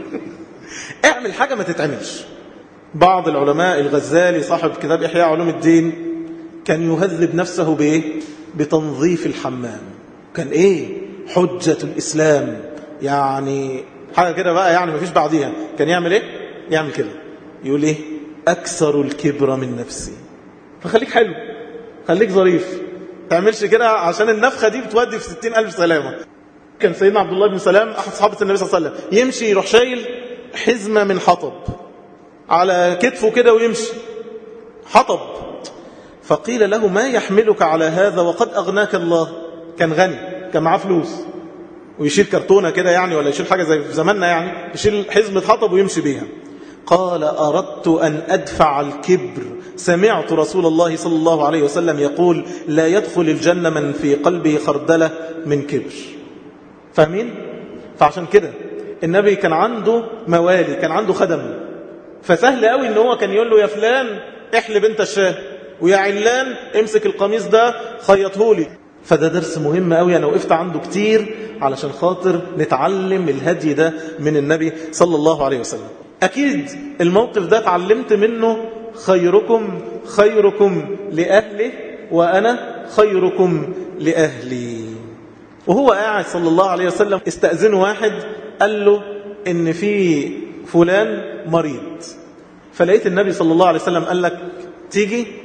اعمل حاجة ما تتعملش بعض العلماء الغزالي صاحب كتاب إحياء علوم الدين كان يهذب نفسه بإيه؟ بتنظيف الحمام كان إيه؟ حجة الإسلام يعني حاجة كده بقى يعني مفيش بعديها كان يعمل إيه؟ يعمل كده يقول إيه؟ أكثر الكبر من نفسي فخليك حلو خليك ظريف تعملش كده عشان النفخة دي بتودي في ستين ألف سلامة كان سيدنا عبد الله بن سلام أحد صحابة النبي صلى الله عليه وسلم يمشي يروح شايل حزمة من حطب على كتفه كده ويمشي حطب فقيل له ما يحملك على هذا وقد أغناك الله كان غني كان معاه فلوس ويشيل كرتونة كده يعني ولا يشيل حاجة زي في زماننا يعني يشيل حزمة حطب ويمشي بيها قال أردت أن أدفع الكبر سمعت رسول الله صلى الله عليه وسلم يقول لا يدخل الجنة من في قلبه خردلة من كبر فاهمين؟ فعشان كده النبي كان عنده موالي كان عنده خدم فسهل قوي ان هو كان يقول له يا فلان احلب انت الشاه ويا علان امسك القميص ده خيطه لي فده درس مهم قوي انا وقفت عنده كتير علشان خاطر نتعلم الهدي ده من النبي صلى الله عليه وسلم اكيد الموقف ده اتعلمت منه خيركم خيركم لاهله وانا خيركم لاهلي وهو قاعد صلى الله عليه وسلم استأذنه واحد قال له ان في فلان مريض فلقيت النبي صلى الله عليه وسلم قال لك تيجي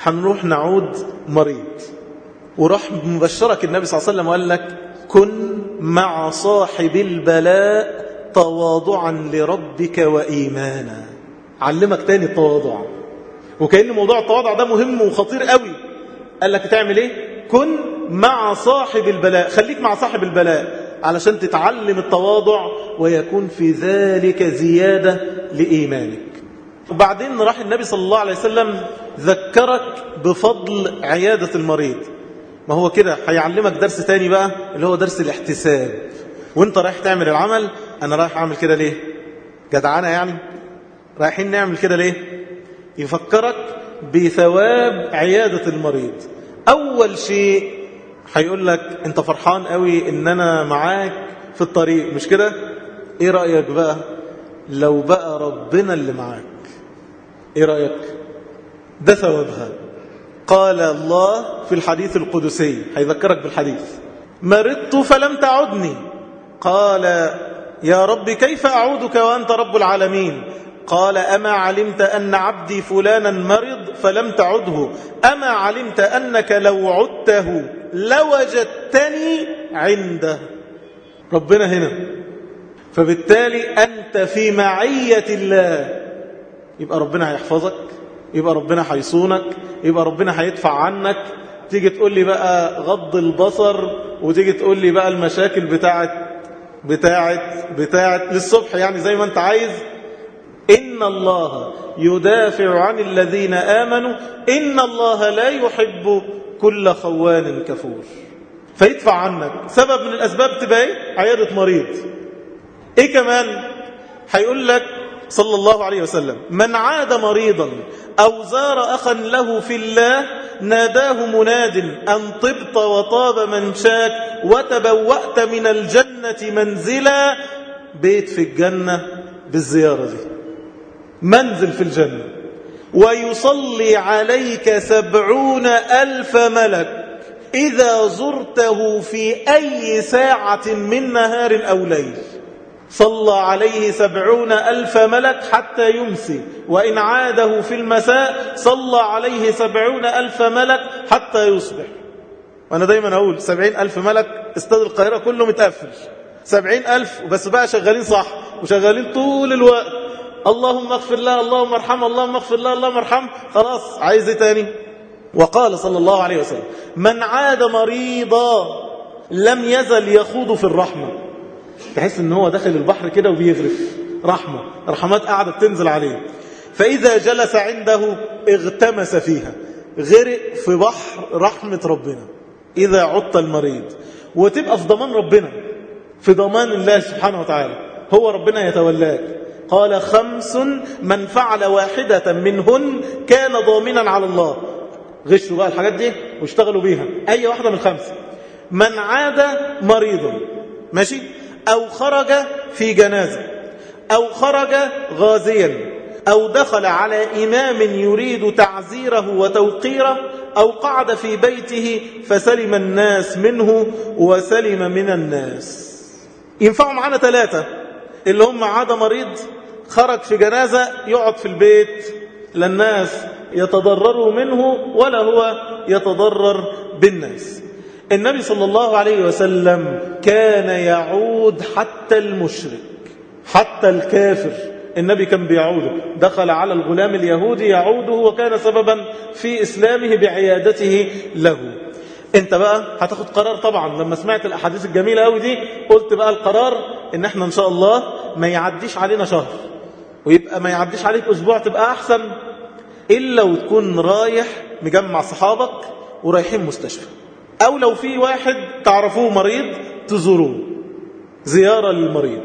هنروح نعود مريض وراح مبشرك النبي صلى الله عليه وسلم وقال لك كن مع صاحب البلاء تواضعا لربك وإيمانا علمك تاني التواضع وكأن موضوع التواضع ده مهم وخطير قوي قال لك تعمل ايه كن مع صاحب البلاء خليك مع صاحب البلاء علشان تتعلم التواضع ويكون في ذلك زيادة لإيمانك وبعدين راح النبي صلى الله عليه وسلم ذكرك بفضل عيادة المريض ما هو كده هيعلمك درس تاني بقى اللي هو درس الاحتساب وانت رايح تعمل العمل انا رايح اعمل كده ليه جدعانه يعني رايحين نعمل كده ليه يفكرك بثواب عيادة المريض أول شيء هيقول لك أنت فرحان قوي إن أنا معاك في الطريق مش كده إيه رأيك بقى لو بقى ربنا اللي معاك إيه رأيك ده ثوابها قال الله في الحديث القدسي هيذكرك بالحديث مرضت فلم تعدني قال يا رب كيف أعودك وأنت رب العالمين قال أما علمت أن عبدي فلانا مرض فلم تعده أما علمت أنك لو عدته لوجدتني عنده ربنا هنا فبالتالي أنت في معية الله يبقى ربنا هيحفظك يبقى ربنا هيصونك يبقى ربنا هيدفع عنك تيجي تقول لي بقى غض البصر وتيجي تقول لي بقى المشاكل بتاعت بتاعت بتاعت للصبح يعني زي ما انت عايز إن الله يدافع عن الذين آمنوا إن الله لا يحب كل خوان كفور فيدفع عنك سبب من الأسباب تبقى ايه عيادة مريض إيه كمان هيقول لك صلى الله عليه وسلم من عاد مريضا أو زار أخا له في الله ناداه مناد أن طبت وطاب منشاك وتبوأت من الجنة منزلا بيت في الجنة بالزيارة دي منزل في الجنة ويصلي عليك سبعون ألف ملك إذا زرته في أي ساعة من نهار أو ليل صلى عليه سبعون ألف ملك حتى يمسي وإن عاده في المساء صلى عليه سبعون ألف ملك حتى يصبح وأنا دايما أقول سبعين ألف ملك استاد القاهرة كله متقفل سبعين ألف بس بقى شغالين صح وشغالين طول الوقت اللهم اغفر له اللهم ارحمه اللهم اغفر له اللهم ارحمه خلاص عايز ايه تاني وقال صلى الله عليه وسلم من عاد مريضا لم يزل يخوض في الرحمة تحس ان هو داخل البحر كده وبيغرف رحمة رحمات قاعدة بتنزل عليه فإذا جلس عنده اغتمس فيها غرق في بحر رحمة ربنا إذا عدت المريض وتبقى في ضمان ربنا في ضمان الله سبحانه وتعالى هو ربنا يتولاك قال خمس من فعل واحدة منهن كان ضامنا على الله غشوا بقى الحاجات دي واشتغلوا بيها أي واحدة من الخمسة من عاد مريضا ماشي أو خرج في جنازة أو خرج غازيا أو دخل على إمام يريد تعزيره وتوقيره أو قعد في بيته فسلم الناس منه وسلم من الناس ينفعوا معانا ثلاثة اللي هم عاد مريض خرج في جنازة يقعد في البيت للناس يتضرروا منه ولا هو يتضرر بالناس النبي صلى الله عليه وسلم كان يعود حتى المشرك حتى الكافر النبي كان بيعوده دخل على الغلام اليهودي يعوده وكان سببا في إسلامه بعيادته له انت بقى هتاخد قرار طبعا لما سمعت الأحاديث الجميلة قوي دي قلت بقى القرار ان احنا ان شاء الله ما يعديش علينا شهر ويبقى ما يعديش عليك أسبوع تبقى أحسن إلا وتكون رايح مجمع صحابك ورايحين مستشفى أو لو في واحد تعرفوه مريض تزوروه زيارة للمريض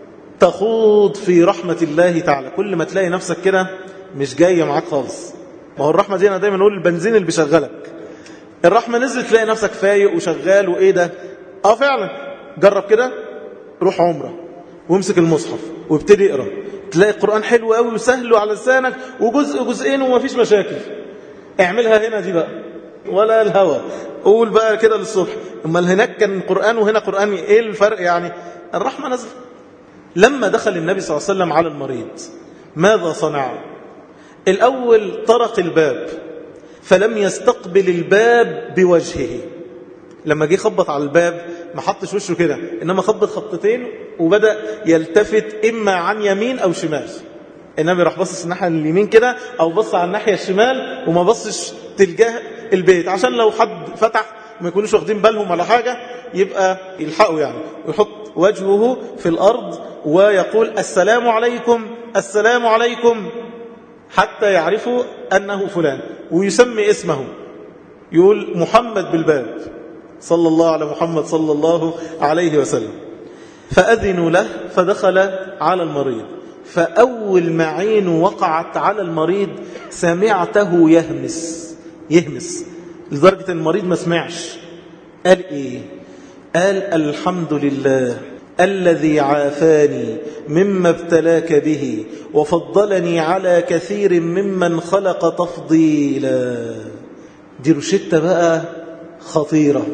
تخوض في رحمة الله تعالى كل ما تلاقي نفسك كده مش جاية معاك خالص ما هو الرحمة دي أنا دايما نقول البنزين اللي بيشغلك الرحمة نزلت تلاقي نفسك فايق وشغال وإيه ده اه فعلا جرب كده روح عمره وامسك المصحف وابتدي اقرا تلاقي القرآن حلو قوي وسهل وعلى لسانك وجزء جزئين ومفيش مشاكل اعملها هنا دي بقى ولا الهوى قول بقى كده للصبح امال هناك كان قرآن وهنا قرآن ايه الفرق يعني الرحمة نزل لما دخل النبي صلى الله عليه وسلم على المريض ماذا صنع الأول طرق الباب فلم يستقبل الباب بوجهه لما جه خبط على الباب ما حطش وشه كده إنما خبط خبطتين وبدأ يلتفت إما عن يمين أو شمال النبي راح بصص الناحية اليمين كده أو بص على الناحية الشمال وما بصش تلجاه البيت عشان لو حد فتح ما يكونوش واخدين بالهم ولا حاجة يبقى يلحقوا يعني ويحط وجهه في الأرض ويقول السلام عليكم السلام عليكم حتى يعرفوا أنه فلان ويسمي اسمه يقول محمد بالباب صلى الله على محمد صلى الله عليه وسلم فأذنوا له فدخل على المريض فأول ما عينه وقعت على المريض سمعته يهمس يهمس لدرجة المريض ما سمعش قال إيه قال الحمد لله الذي عافاني مما ابتلاك به وفضلني على كثير ممن خلق تفضيلا دي روشتة بقى خطيرة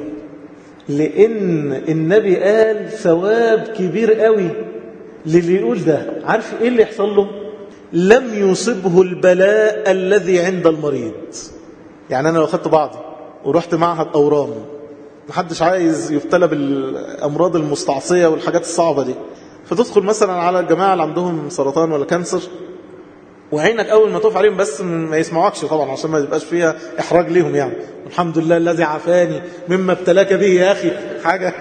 لأن النبي قال ثواب كبير قوي للي يقول ده عارف ايه اللي يحصل له لم يصبه البلاء الذي عند المريض يعني أنا لو خدت بعضي ورحت معهد أورام محدش عايز يبتلى بالأمراض المستعصية والحاجات الصعبة دي فتدخل مثلا على الجماعة اللي عندهم سرطان ولا كانسر وعينك أول ما تقف عليهم بس ما يسمعوكش طبعا عشان ما يبقاش فيها إحراج ليهم يعني الحمد لله الذي عافاني مما ابتلاك به يا أخي حاجة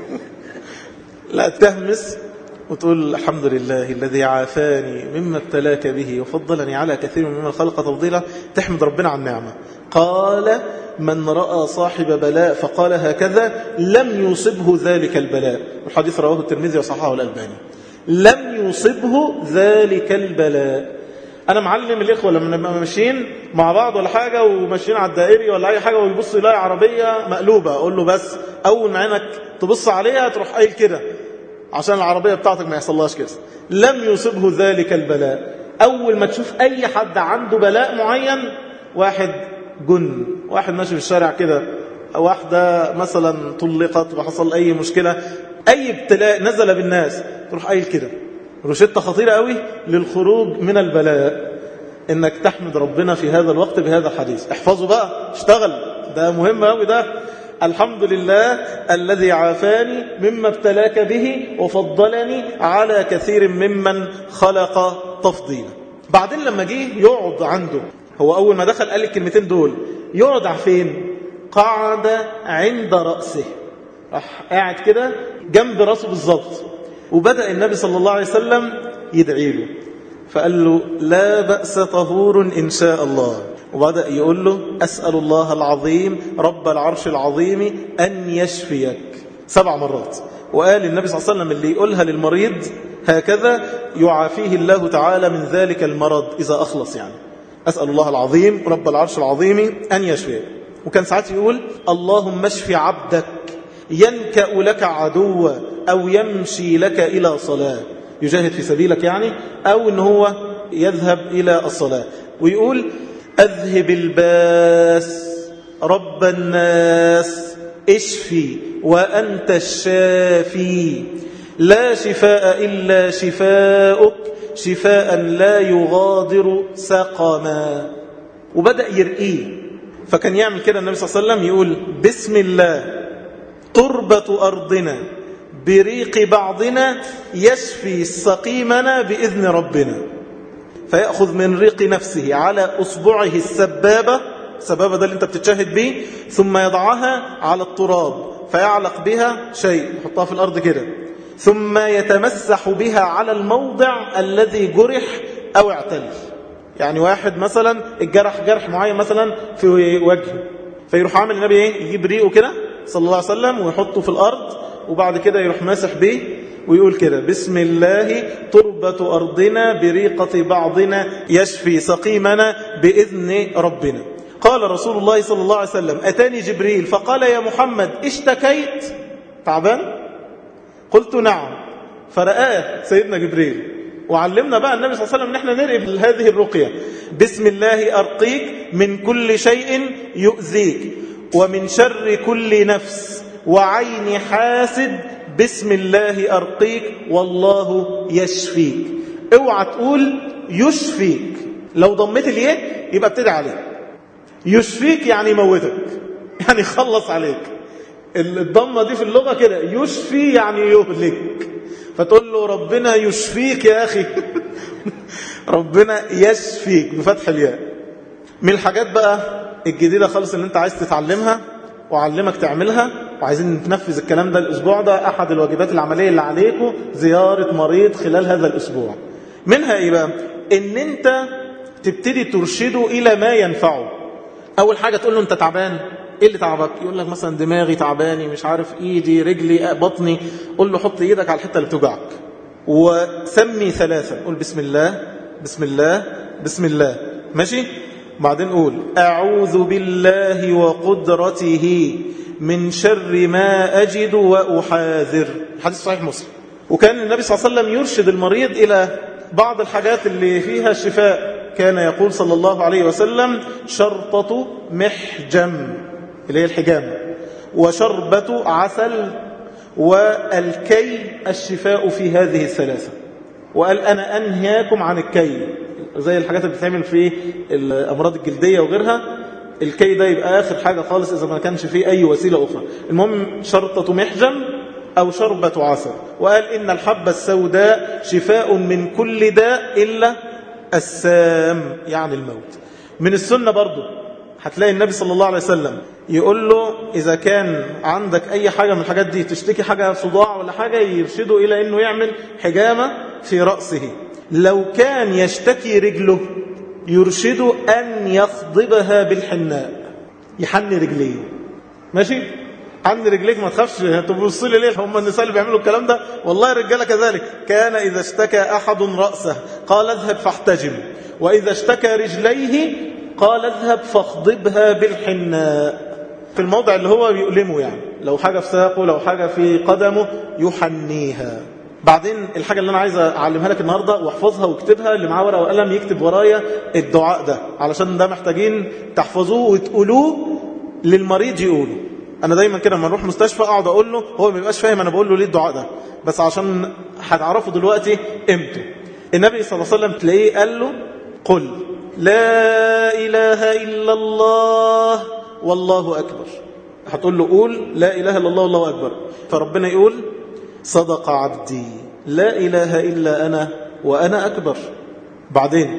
لا تهمس وتقول الحمد لله الذي عافاني مما ابتلاك به وفضلني على كثير ممن خلق تفضيلا تحمد ربنا عن النعمة قال من رأى صاحب بلاء فقال هكذا لم يصبه ذلك البلاء الحديث رواه الترمذي وصححه الألباني لم يصبه ذلك البلاء أنا معلم الإخوة لما نبقى ماشيين مع بعض ولا حاجة وماشيين على الدائري ولا أي حاجة ويبص يلاقي عربية مقلوبة أقول له بس أول ما عينك تبص عليها تروح قايل كده عشان العربية بتاعتك ما يحصلهاش كده لم يصبه ذلك البلاء أول ما تشوف أي حد عنده بلاء معين واحد جن واحد ماشي في الشارع كده واحدة مثلا طلقت وحصل أي مشكلة أي ابتلاء نزل بالناس تروح قايل كده روشتة خطيرة قوي للخروج من البلاء انك تحمد ربنا في هذا الوقت بهذا الحديث احفظوا بقى اشتغل ده مهم قوي ده الحمد لله الذي عافاني مما ابتلاك به وفضلني على كثير ممن خلق تفضيلا بعدين لما جه يقعد عنده هو أول ما دخل قال الكلمتين دول يقعد فين قعد عند رأسه راح قاعد كده جنب رأسه بالظبط وبدأ النبي صلى الله عليه وسلم يدعي له فقال له لا بأس طهور إن شاء الله وبدأ يقول له أسأل الله العظيم رب العرش العظيم أن يشفيك سبع مرات وقال النبي صلى الله عليه وسلم اللي يقولها للمريض هكذا يعافيه الله تعالى من ذلك المرض إذا أخلص يعني أسأل الله العظيم رب العرش العظيم أن يشفيك وكان ساعات يقول اللهم اشف عبدك ينكأ لك عدوا أو يمشي لك إلى صلاة يجاهد في سبيلك يعني أو أن هو يذهب إلى الصلاة ويقول أذهب الباس رب الناس اشفي وأنت الشافي لا شفاء إلا شفاءك شفاء لا يغادر سقما وبدأ يرقيه فكان يعمل كده النبي صلى الله عليه وسلم يقول بسم الله تربة أرضنا بريق بعضنا يشفي سقيمنا بإذن ربنا فيأخذ من ريق نفسه على أصبعه السبابة السبابة ده اللي انت بتتشاهد به ثم يضعها على التراب فيعلق بها شيء يحطها في الأرض كده ثم يتمسح بها على الموضع الذي جرح أو اعتل يعني واحد مثلا الجرح جرح معين مثلا في وجهه فيروح عامل النبي ايه يجيب ريقه كده صلى الله عليه وسلم ويحطه في الأرض وبعد كده يروح ماسح به ويقول كده بسم الله تربة أرضنا بريقة بعضنا يشفي سقيمنا بإذن ربنا قال رسول الله صلى الله عليه وسلم أتاني جبريل فقال يا محمد اشتكيت تعبان قلت نعم فرآه سيدنا جبريل وعلمنا بقى النبي صلى الله عليه وسلم ان احنا نرقي هذه الرقية بسم الله أرقيك من كل شيء يؤذيك ومن شر كل نفس وعين حاسد بسم الله أرقيك والله يشفيك اوعى تقول يشفيك لو ضمت اليه يبقى ابتدي عليه يشفيك يعني يموتك يعني يخلص عليك الضمة دي في اللغة كده يشفي يعني يهلك فتقول له ربنا يشفيك يا أخي ربنا يشفيك بفتح الياء من الحاجات بقى الجديدة خالص اللي انت عايز تتعلمها وعلمك تعملها وعايزين نتنفذ الكلام ده الأسبوع ده أحد الواجبات العملية اللي عليكم زيارة مريض خلال هذا الأسبوع منها إيه بقى إن أنت تبتدي ترشده إلى ما ينفعه أول حاجة تقول له أنت تعبان ايه اللي تعبك يقول لك مثلا دماغي تعباني مش عارف ايدي رجلي بطني قول له حط ايدك على الحته اللي بتوجعك وسمي ثلاثه قول بسم الله بسم الله بسم الله ماشي بعدين قول اعوذ بالله وقدرته من شر ما اجد واحاذر حديث صحيح مسلم وكان النبي صلى الله عليه وسلم يرشد المريض الى بعض الحاجات اللي فيها الشفاء كان يقول صلى الله عليه وسلم شرطة محجم اللي هي الحجامة وشربة عسل والكي الشفاء في هذه الثلاثة وقال أنا أنهاكم عن الكي زي الحاجات اللي بتتعمل في الأمراض الجلدية وغيرها الكي ده يبقى آخر حاجة خالص إذا ما كانش فيه أي وسيلة أخرى المهم شرطة محجم أو شربة عسل وقال إن الحبة السوداء شفاء من كل داء إلا السام يعني الموت من السنة برضو هتلاقي النبي صلى الله عليه وسلم يقول له إذا كان عندك أي حاجة من الحاجات دي تشتكي حاجة صداع ولا حاجة يرشده إلى أنه يعمل حجامة في رأسه لو كان يشتكي رجله يرشده أن يخضبها بالحناء يحني رجليه ماشي حن رجليك ما تخافش تبص لي ليه هم النساء اللي بيعملوا الكلام ده والله الرجاله كذلك كان اذا اشتكى احد راسه قال اذهب فاحتجم واذا اشتكى رجليه قال اذهب فاخضبها بالحناء في الموضع اللي هو بيؤلمه يعني لو حاجه في ساقه لو حاجه في قدمه يحنيها بعدين الحاجة اللي أنا عايز أعلمها لك النهاردة واحفظها واكتبها اللي معاه ورقة وقلم يكتب ورايا الدعاء ده علشان ده محتاجين تحفظوه وتقولوه للمريض يقوله انا دايما كده لما نروح مستشفى اقعد اقول له هو ما بيبقاش فاهم انا بقول له ليه الدعاء ده بس عشان هتعرفوا دلوقتي قيمته النبي صلى الله عليه وسلم تلاقيه قال له قل لا اله الا الله والله اكبر هتقول له قول لا اله الا الله والله اكبر فربنا يقول صدق عبدي لا اله الا انا وانا اكبر بعدين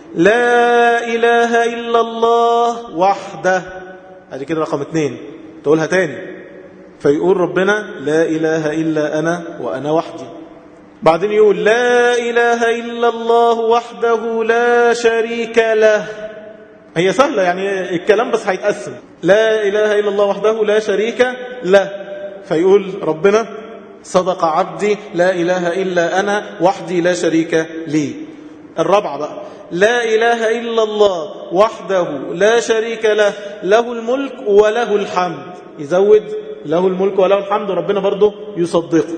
لا اله الا الله وحده ادي كده رقم اثنين تقولها تاني فيقول ربنا لا إله إلا أنا وأنا وحدي بعدين يقول لا إله إلا الله وحده لا شريك له هي سهلة يعني الكلام بس هيتقسم لا إله إلا الله وحده لا شريك له فيقول ربنا صدق عبدي لا إله إلا أنا وحدي لا شريك لي الرابعة بقى لا إله إلا الله وحده لا شريك له له الملك وله الحمد يزود له الملك وله الحمد ربنا برضه يصدقه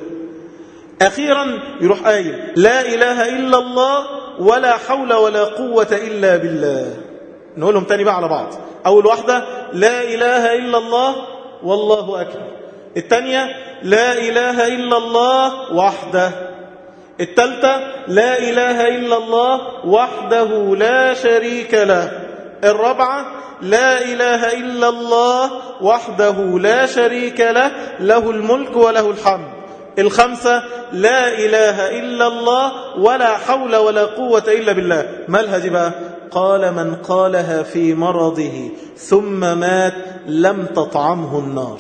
أخيرا يروح قايل لا إله إلا الله ولا حول ولا قوة إلا بالله نقولهم تاني بقى على بعض أول واحدة لا إله إلا الله والله أكبر الثانية لا إله إلا الله وحده الثالثة لا إله إلا الله وحده لا شريك له الرابعة لا إله إلا الله وحده لا شريك له له الملك وله الحمد الخمسة لا إله إلا الله ولا حول ولا قوة إلا بالله ما الهدي بقى قال من قالها في مرضه ثم مات لم تطعمه النار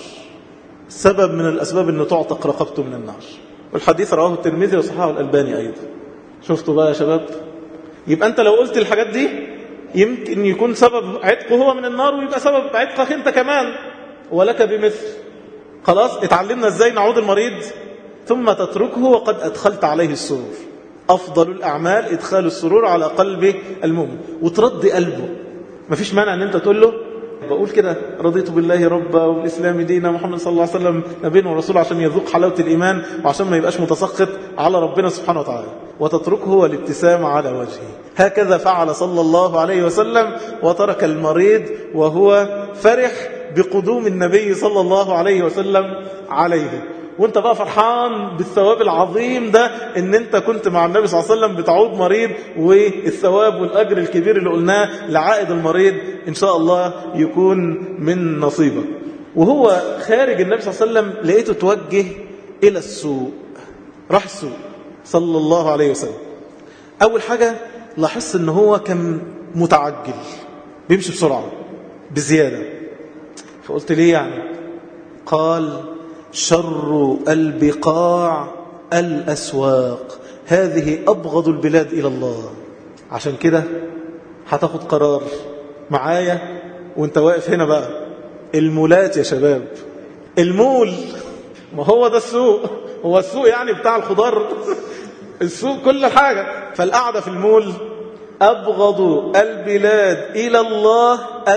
سبب من الأسباب أنه تعتق رقبته من النار والحديث رواه الترمذي وصححه الألباني أيضا شفتوا بقى يا شباب يبقى أنت لو قلت الحاجات دي يمكن يكون سبب عتقه هو من النار ويبقى سبب عتقك أنت كمان ولك بمثل خلاص اتعلمنا ازاي نعود المريض ثم تتركه وقد أدخلت عليه السرور أفضل الأعمال إدخال السرور على قلب المؤمن وترضي قلبه مفيش مانع أن أنت تقول له بقول كده رضيت بالله ربا وبالإسلام دينا محمد صلى الله عليه وسلم نبينا ورسوله عشان يذوق حلاوة الإيمان وعشان ما يبقاش متسخط على ربنا سبحانه وتعالى وتتركه والابتسام على وجهه هكذا فعل صلى الله عليه وسلم وترك المريض وهو فرح بقدوم النبي صلى الله عليه وسلم عليه وانت بقى فرحان بالثواب العظيم ده ان انت كنت مع النبي صلى الله عليه وسلم بتعود مريض والثواب والأجر الكبير اللي قلناه لعائد المريض إن شاء الله يكون من نصيبك وهو خارج النبي صلى الله عليه وسلم لقيته توجه إلى السوق راح السوق صلى الله عليه وسلم أول حاجة لاحظت ان هو كان متعجل بيمشي بسرعة بزيادة فقلت ليه يعني قال شر البقاع الأسواق هذه أبغض البلاد إلى الله عشان كده هتاخد قرار معايا وانت واقف هنا بقى المولات يا شباب المول ما هو ده السوق هو السوق يعني بتاع الخضار السوق كل حاجة فالقعدة في المول أبغض البلاد إلى الله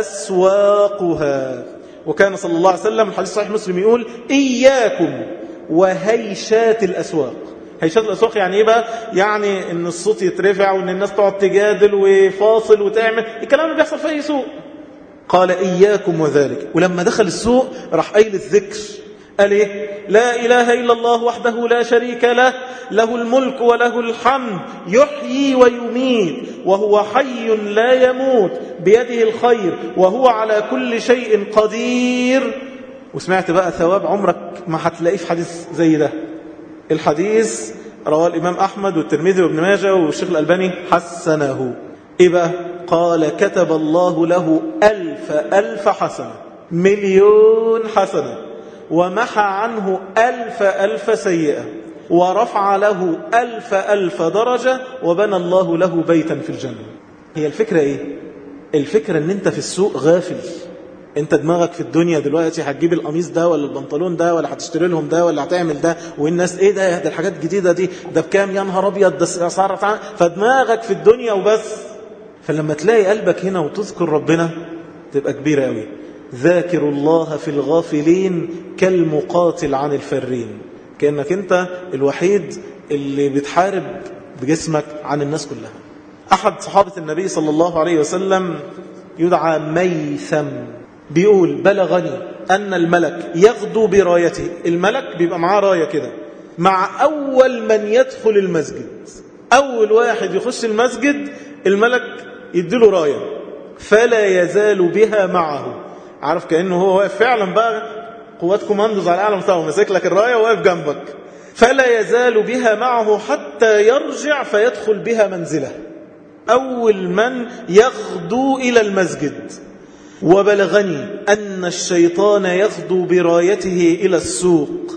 أسواقها وكان صلى الله عليه وسلم الحديث صحيح مسلم يقول إياكم وهيشات الأسواق هيشات الأسواق يعني إيه بقى؟ يعني إن الصوت يترفع وإن الناس تقعد تجادل وفاصل وتعمل الكلام اللي بيحصل في أي سوق قال إياكم وذلك ولما دخل السوق راح قايل الذكر قال إيه لا إله إلا الله وحده لا شريك له له الملك وله الحمد يحيي ويميت وهو حي لا يموت بيده الخير وهو على كل شيء قدير وسمعت بقى ثواب عمرك ما هتلاقيه في حديث زي ده الحديث رواه الإمام أحمد والترمذي وابن ماجه والشيخ الألباني حسنه إيه بقى قال كتب الله له ألف ألف حسنة مليون حسنة ومحى عنه ألف ألف سيئة ورفع له ألف ألف درجة وبنى الله له بيتا في الجنة هي الفكرة إيه؟ الفكرة أن أنت في السوق غافل أنت دماغك في الدنيا دلوقتي هتجيب القميص ده ولا البنطلون ده ولا هتشتري لهم ده ولا هتعمل ده والناس إيه ده ده الحاجات الجديدة دي ده بكام يا نهار أبيض ده أسعار فدماغك في الدنيا وبس فلما تلاقي قلبك هنا وتذكر ربنا تبقى كبيرة قوي ذاكر الله في الغافلين كالمقاتل عن الفرين كأنك أنت الوحيد اللي بتحارب بجسمك عن الناس كلها أحد صحابة النبي صلى الله عليه وسلم يدعى ميثم بيقول بلغني أن الملك يغدو برايته الملك بيبقى معاه راية كده مع أول من يدخل المسجد أول واحد يخش المسجد الملك يديله راية فلا يزال بها معه عارف كأنه هو واقف فعلا بقى قوات كوماندوز على أعلى مستوى ماسك لك الراية وواقف جنبك فلا يزال بها معه حتى يرجع فيدخل بها منزله أول من يغدو إلى المسجد وبلغني أن الشيطان يغدو برايته إلى السوق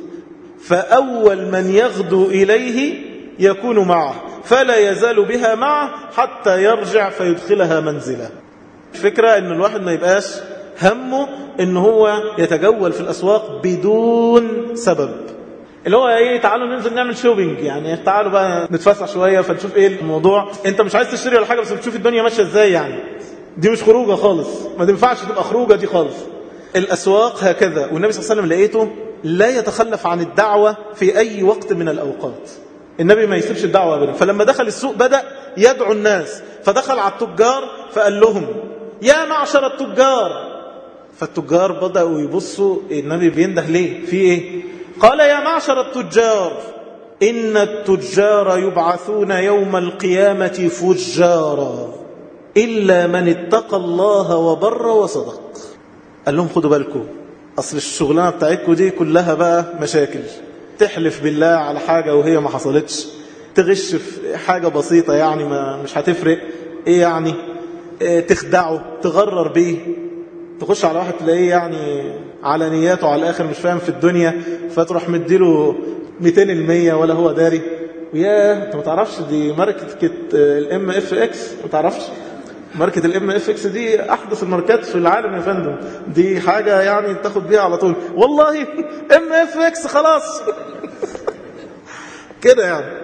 فأول من يغدو إليه يكون معه فلا يزال بها معه حتى يرجع فيدخلها منزله الفكرة أن الواحد ما يبقاش همه أن هو يتجول في الأسواق بدون سبب اللي هو ايه تعالوا ننزل نعمل شوبينج يعني تعالوا بقى نتفسح شوية فنشوف ايه الموضوع انت مش عايز تشتري ولا حاجة بس بتشوف الدنيا ماشية ازاي يعني دي مش خروجة خالص ما تنفعش تبقى خروجة دي خالص الأسواق هكذا والنبي صلى الله عليه وسلم لقيته لا يتخلف عن الدعوة في أي وقت من الأوقات النبي ما يسيبش الدعوة أبدا فلما دخل السوق بدأ يدعو الناس فدخل على التجار فقال لهم يا معشر التجار فالتجار بدأوا يبصوا النبي بينده ليه في ايه قال يا معشر التجار إن التجار يبعثون يوم القيامة فجارا إلا من اتقى الله وبر وصدق قال لهم خدوا بالكم أصل الشغلانة بتاعتكم دي كلها بقى مشاكل تحلف بالله على حاجة وهي ما حصلتش تغش في حاجة بسيطة يعني ما مش هتفرق ايه يعني إيه تخدعه تغرر بيه تخش على واحد تلاقيه يعني على نياته على الآخر مش فاهم في الدنيا فتروح مديله 200 المية ولا هو داري ويا انت ما تعرفش دي ماركة الام اف اكس ما تعرفش ماركة الام اف اكس دي احدث الماركات في العالم يا فندم دي حاجة يعني تاخد بيها على طول والله ام اف اكس خلاص كده يعني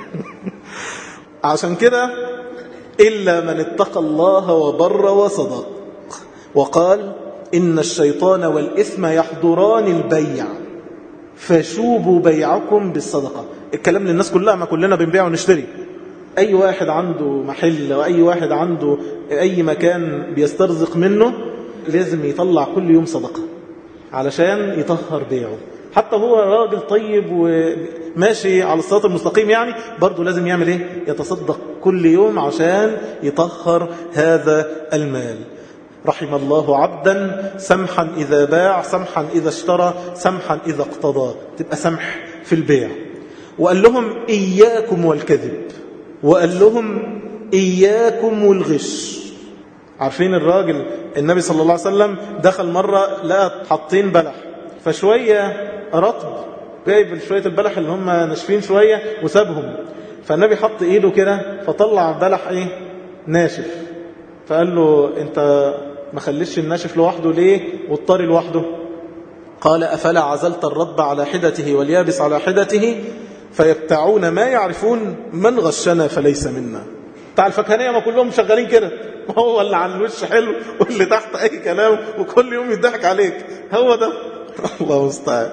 عشان كده إلا من اتقى الله وبر وصدق وقال إن الشيطان والإثم يحضران البيع فشوبوا بيعكم بالصدقة الكلام للناس كلها ما كلنا بنبيع ونشتري أي واحد عنده محل وأي واحد عنده أي مكان بيسترزق منه لازم يطلع كل يوم صدقة علشان يطهر بيعه حتى هو راجل طيب وماشي على الصراط المستقيم يعني برضه لازم يعمل ايه يتصدق كل يوم عشان يطهر هذا المال رحم الله عبدا سمحا إذا باع سمحا إذا اشترى سمحا إذا اقتضى تبقى سمح في البيع وقال لهم إياكم والكذب وقال لهم إياكم والغش عارفين الراجل النبي صلى الله عليه وسلم دخل مرة لقى حاطين بلح فشوية رطب جايب شوية البلح اللي هم ناشفين شوية وسابهم فالنبي حط ايده كده فطلع بلح ايه ناشف فقال له انت ما خليش الناشف لوحده ليه والطري لوحده قال أفلا عزلت الرطب على حدته واليابس على حدته فيبتعون ما يعرفون من غشنا فليس منا بتاع الفكهانية ما كلهم شغالين كده هو اللي على الوش حلو واللي تحت أي كلام وكل يوم يضحك عليك هو ده الله مستعان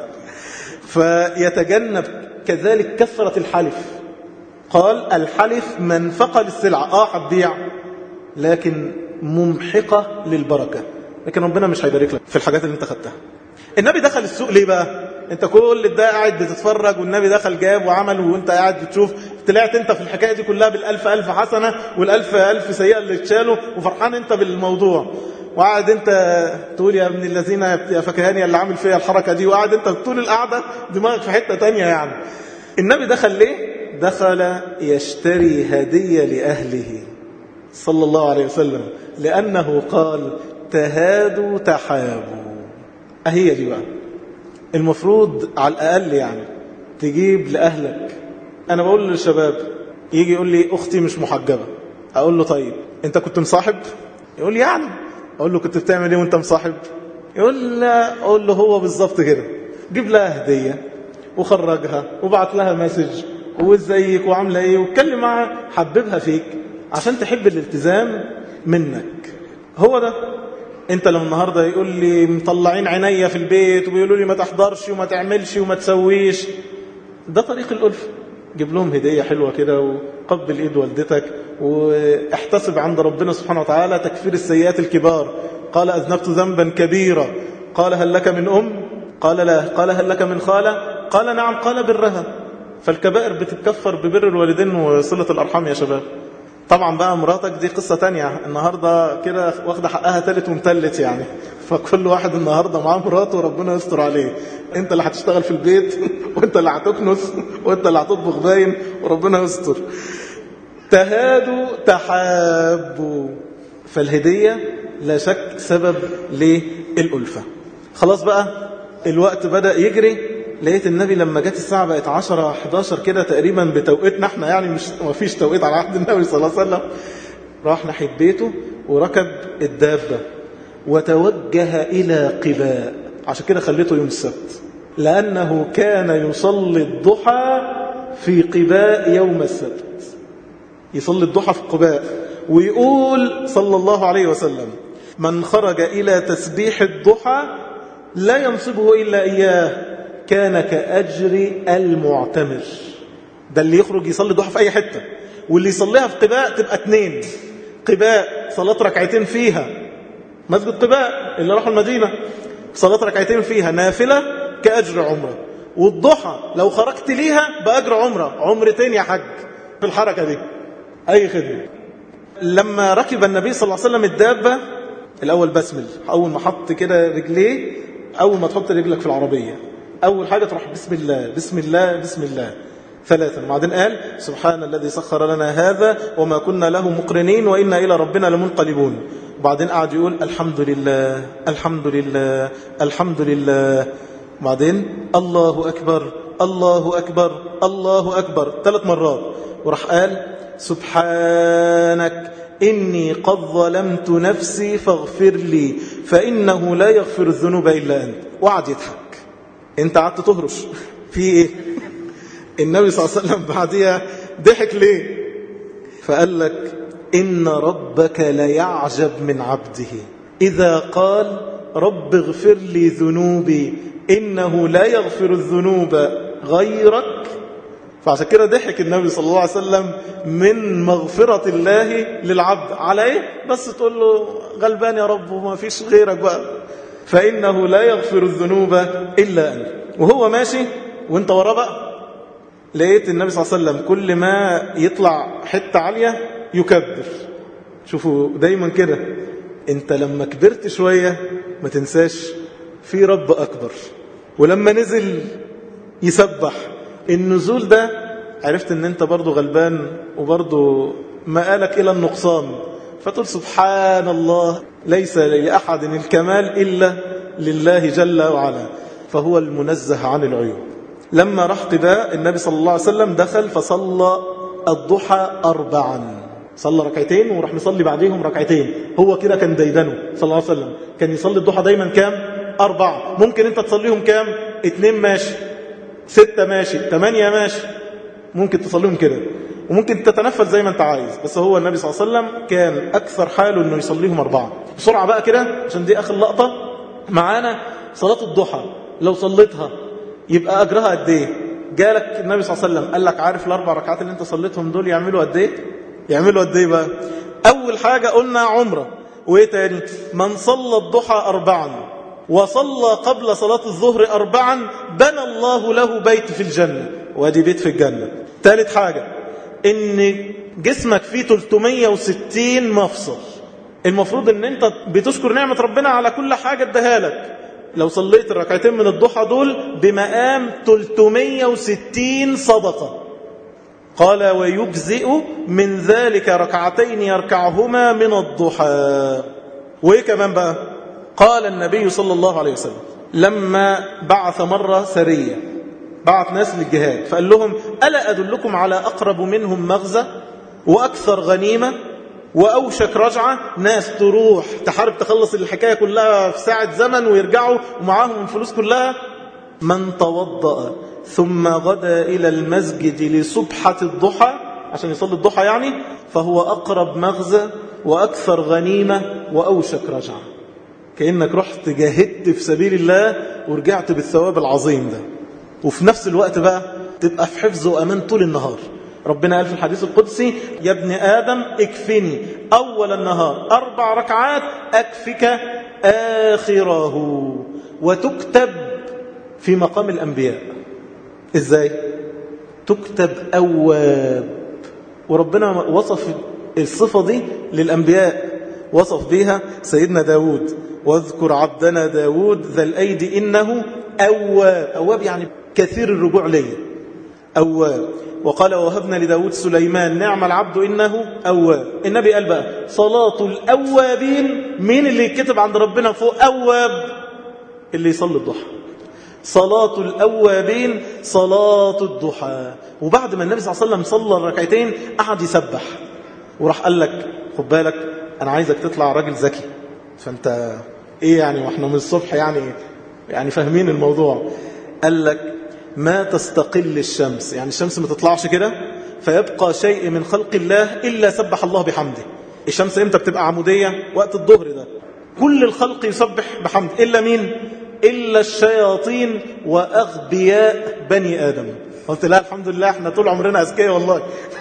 فيتجنب كذلك كثرة الحلف قال الحلف منفقة للسلعة آه هتبيع لكن ممحقة للبركة لكن ربنا مش هيبارك لك في الحاجات اللي انت خدتها النبي دخل السوق ليه بقى انت كل ده قاعد بتتفرج والنبي دخل جاب وعمل وانت قاعد بتشوف طلعت انت في الحكايه دي كلها بالالف الف حسنه والالف الف سيئه اللي اتشالوا وفرحان انت بالموضوع وقعد انت تقول يا ابن الذين يا فكهاني اللي عامل فيها الحركه دي وقعد انت طول القعده دماغك في حته تانية يعني النبي دخل ليه دخل يشتري هديه لاهله صلى الله عليه وسلم لانه قال تهادوا تحابوا اهي دي بقى المفروض على الأقل يعني تجيب لأهلك أنا بقول للشباب يجي يقول لي أختي مش محجبة أقول له طيب أنت كنت مصاحب يقول لي يعني أقول له كنت بتعمل إيه وأنت مصاحب يقول لا أقول له هو بالظبط كده جيب لها هدية وخرجها وبعت لها مسج وازيك وعامله ايه واتكلم معاها حببها فيك عشان تحب الالتزام منك هو ده انت لما النهارده يقول لي مطلعين عينيا في البيت وبيقولوا لي ما تحضرش وما تعملش وما تسويش ده طريق الألفة جيب لهم هدية حلوة كده وقبل ايد والدتك واحتسب عند ربنا سبحانه وتعالى تكفير السيئات الكبار قال أذنبت ذنبا كبيرا قال هل لك من أم قال لا قال هل لك من خالة قال نعم قال برها فالكبائر بتتكفر ببر الوالدين وصلة الأرحام يا شباب طبعا بقى مراتك دي قصة تانية النهاردة كده واخدة حقها تالت ومتلت يعني فكل واحد النهاردة معاه مراته وربنا يستر عليه انت اللي هتشتغل في البيت وانت اللي هتكنس وانت اللي هتطبخ باين وربنا يستر تهادوا تحابوا فالهدية لا شك سبب للألفة خلاص بقى الوقت بدأ يجري لقيت النبي لما جت الساعة بقت 10 11 كده تقريبا بتوقيتنا احنا يعني مش ما فيش توقيت على عهد النبي صلى الله عليه وسلم راح ناحية بيته وركب الدابة وتوجه إلى قباء عشان كده خليته يوم السبت لأنه كان يصلي الضحى في قباء يوم السبت يصلي الضحى في قباء ويقول صلى الله عليه وسلم من خرج إلى تسبيح الضحى لا ينصبه إلا إياه كان كأجر المعتمر ده اللي يخرج يصلي الضحى في أي حتة واللي يصليها في قباء تبقى اتنين قباء صلاة ركعتين فيها مسجد قباء اللي راحوا المدينة صلاة ركعتين فيها نافلة كأجر عمرة والضحى لو خرجت ليها بأجر عمرة عمرتين يا حج في الحركة دي أي خدمة لما ركب النبي صلى الله عليه وسلم الدابة الأول بسمل أول ما حط كده رجليه أول ما تحط رجلك في العربية أول حاجة تروح بسم الله بسم الله بسم الله ثلاثا وبعدين قال سبحان الذي سخر لنا هذا وما كنا له مقرنين وإنا إلى ربنا لمنقلبون وبعدين قعد يقول الحمد لله الحمد لله الحمد لله وبعدين الله أكبر الله أكبر الله أكبر ثلاث مرات وراح قال سبحانك إني قد ظلمت نفسي فاغفر لي فإنه لا يغفر الذنوب إلا أنت وقعد يضحك انت قعدت تهرش في ايه النبي صلى الله عليه وسلم بعديها ضحك ليه فقال لك إن ربك ليعجب من عبده إذا قال رب اغفر لي ذنوبي إنه لا يغفر الذنوب غيرك فعشان كده ضحك النبي صلى الله عليه وسلم من مغفرة الله للعبد على ايه بس تقول له غلبان يا رب وما فيش غيرك بقى فإنه لا يغفر الذنوب إلا أنت وهو ماشي وانت وراه بقى لقيت النبي صلى الله عليه وسلم كل ما يطلع حتة عالية يكبر شوفوا دايما كده انت لما كبرت شوية ما تنساش في رب أكبر ولما نزل يسبح النزول ده عرفت ان انت برضو غلبان وبرضو مآلك إلى النقصان فتقول سبحان الله ليس لأحد الكمال إلا لله جل وعلا فهو المنزه عن العيوب لما راح قباء النبي صلى الله عليه وسلم دخل فصلى الضحى أربعا صلى ركعتين وراح مصلي بعديهم ركعتين هو كده كان ديدنه صلى الله عليه وسلم كان يصلي الضحى دايما كام أربعة ممكن أنت تصليهم كام اتنين ماشي ستة ماشي تمانية ماشي ممكن تصليهم كده وممكن تتنفل زي ما انت عايز بس هو النبي صلى الله عليه وسلم كان أكثر حاله أنه يصليهم أربعة بسرعة بقى كده عشان دي آخر لقطة معانا صلاة الضحى لو صليتها يبقى أجرها قد إيه جالك النبي صلى الله عليه وسلم قال لك عارف الأربع ركعات اللي انت صليتهم دول يعملوا قد إيه يعملوا قد إيه بقى أول حاجة قلنا عمرة وإيه تاني من صلى الضحى أربعا وصلى قبل صلاة الظهر أربعا بنى الله له بيت في الجنة وادي بيت في الجنة ثالث حاجة ان جسمك فيه 360 مفصل المفروض ان انت بتشكر نعمة ربنا على كل حاجة اداها لك لو صليت الركعتين من الضحى دول بمقام 360 صدقة قال ويجزئ من ذلك ركعتين يركعهما من الضحى وايه كمان بقى قال النبي صلى الله عليه وسلم لما بعث مرة سرية بعث ناس للجهاد فقال لهم ألا أدلكم على أقرب منهم مغزى وأكثر غنيمة وأوشك رجعة ناس تروح تحارب تخلص الحكاية كلها في ساعة زمن ويرجعوا ومعاهم الفلوس كلها من توضأ ثم غدا إلى المسجد لصبحة الضحى عشان يصلي الضحى يعني فهو أقرب مغزى وأكثر غنيمة وأوشك رجعة كأنك رحت جاهدت في سبيل الله ورجعت بالثواب العظيم ده وفي نفس الوقت بقى تبقى في حفظ وأمان طول النهار ربنا قال في الحديث القدسي يا ابن آدم اكفني أول النهار أربع ركعات أكفك آخره وتكتب في مقام الأنبياء إزاي؟ تكتب أواب وربنا وصف الصفة دي للأنبياء وصف بها سيدنا داود واذكر عبدنا داود ذا الأيدي إنه أواب أواب يعني كثير الرجوع لي أواب وقال وهبنا لداود سليمان نعم العبد إنه أواب النبي قال بقى صلاة الأوابين مين اللي يكتب عند ربنا فوق أواب اللي يصلي الضحى صلاة الأوابين صلاة الضحى وبعد ما النبي صلى الله عليه وسلم صلى الركعتين قعد يسبح وراح قال لك خد بالك أنا عايزك تطلع راجل ذكي فأنت إيه يعني وإحنا من الصبح يعني يعني فاهمين الموضوع قال لك ما تستقل الشمس يعني الشمس ما تطلعش كده فيبقى شيء من خلق الله إلا سبح الله بحمده الشمس امتى بتبقى عمودية وقت الظهر ده كل الخلق يسبح بحمد إلا مين إلا الشياطين وأغبياء بني آدم قلت لا الحمد لله احنا طول عمرنا أذكياء والله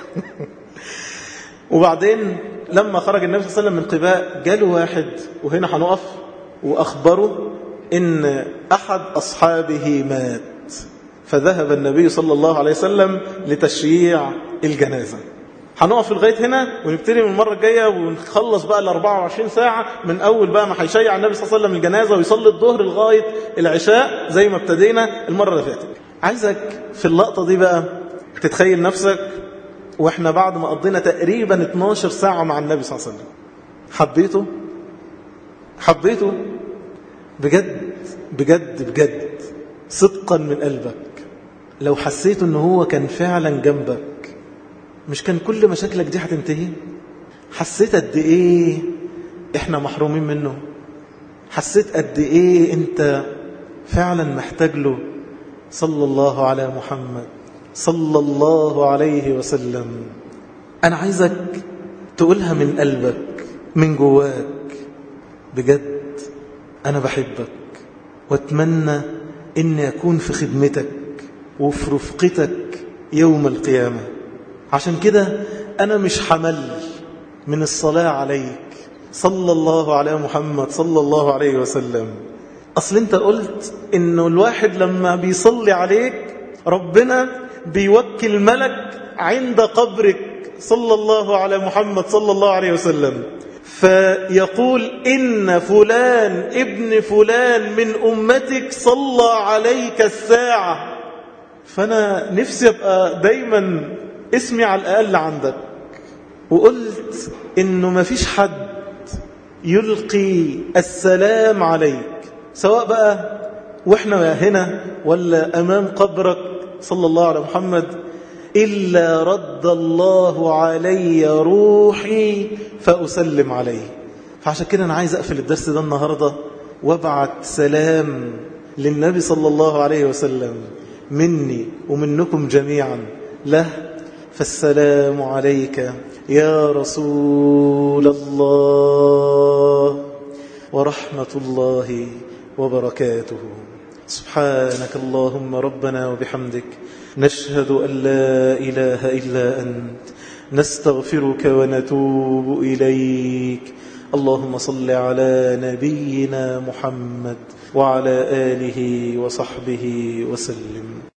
وبعدين لما خرج النبي صلى الله عليه وسلم من قباء جاله واحد وهنا هنقف وأخبره إن أحد أصحابه مات فذهب النبي صلى الله عليه وسلم لتشييع الجنازة هنقف لغاية هنا ونبتدي من المرة الجاية ونخلص بقى ال 24 ساعة من أول بقى ما هيشيع النبي صلى الله عليه وسلم الجنازة ويصلي الظهر لغاية العشاء زي ما ابتدينا المرة اللي فاتت عايزك في اللقطة دي بقى تتخيل نفسك واحنا بعد ما قضينا تقريبا 12 ساعة مع النبي صلى الله عليه وسلم حبيته حبيته بجد بجد بجد صدقا من قلبك لو حسيت ان هو كان فعلا جنبك مش كان كل مشاكلك دي هتنتهي حسيت قد ايه احنا محرومين منه حسيت قد ايه انت فعلا محتاج له صلى الله على محمد صلى الله عليه وسلم انا عايزك تقولها من قلبك من جواك بجد انا بحبك واتمنى اني اكون في خدمتك وفي رفقتك يوم القيامة عشان كده أنا مش حمل من الصلاة عليك صلى الله على محمد صلى الله عليه وسلم أصل أنت قلت إنه الواحد لما بيصلي عليك ربنا بيوكل ملك عند قبرك صلى الله على محمد صلى الله عليه وسلم فيقول إن فلان ابن فلان من أمتك صلى عليك الساعة فأنا نفسي أبقى دايما اسمي على الأقل عندك وقلت إنه ما فيش حد يلقي السلام عليك سواء بقى وإحنا هنا ولا أمام قبرك صلى الله على محمد إلا رد الله علي روحي فأسلم عليه فعشان كده أنا عايز أقفل الدرس ده النهاردة وابعت سلام للنبي صلى الله عليه وسلم مني ومنكم جميعا له فالسلام عليك يا رسول الله ورحمة الله وبركاته سبحانك اللهم ربنا وبحمدك نشهد أن لا إله إلا أنت نستغفرك ونتوب إليك اللهم صل على نبينا محمد وعلى آله وصحبه وسلم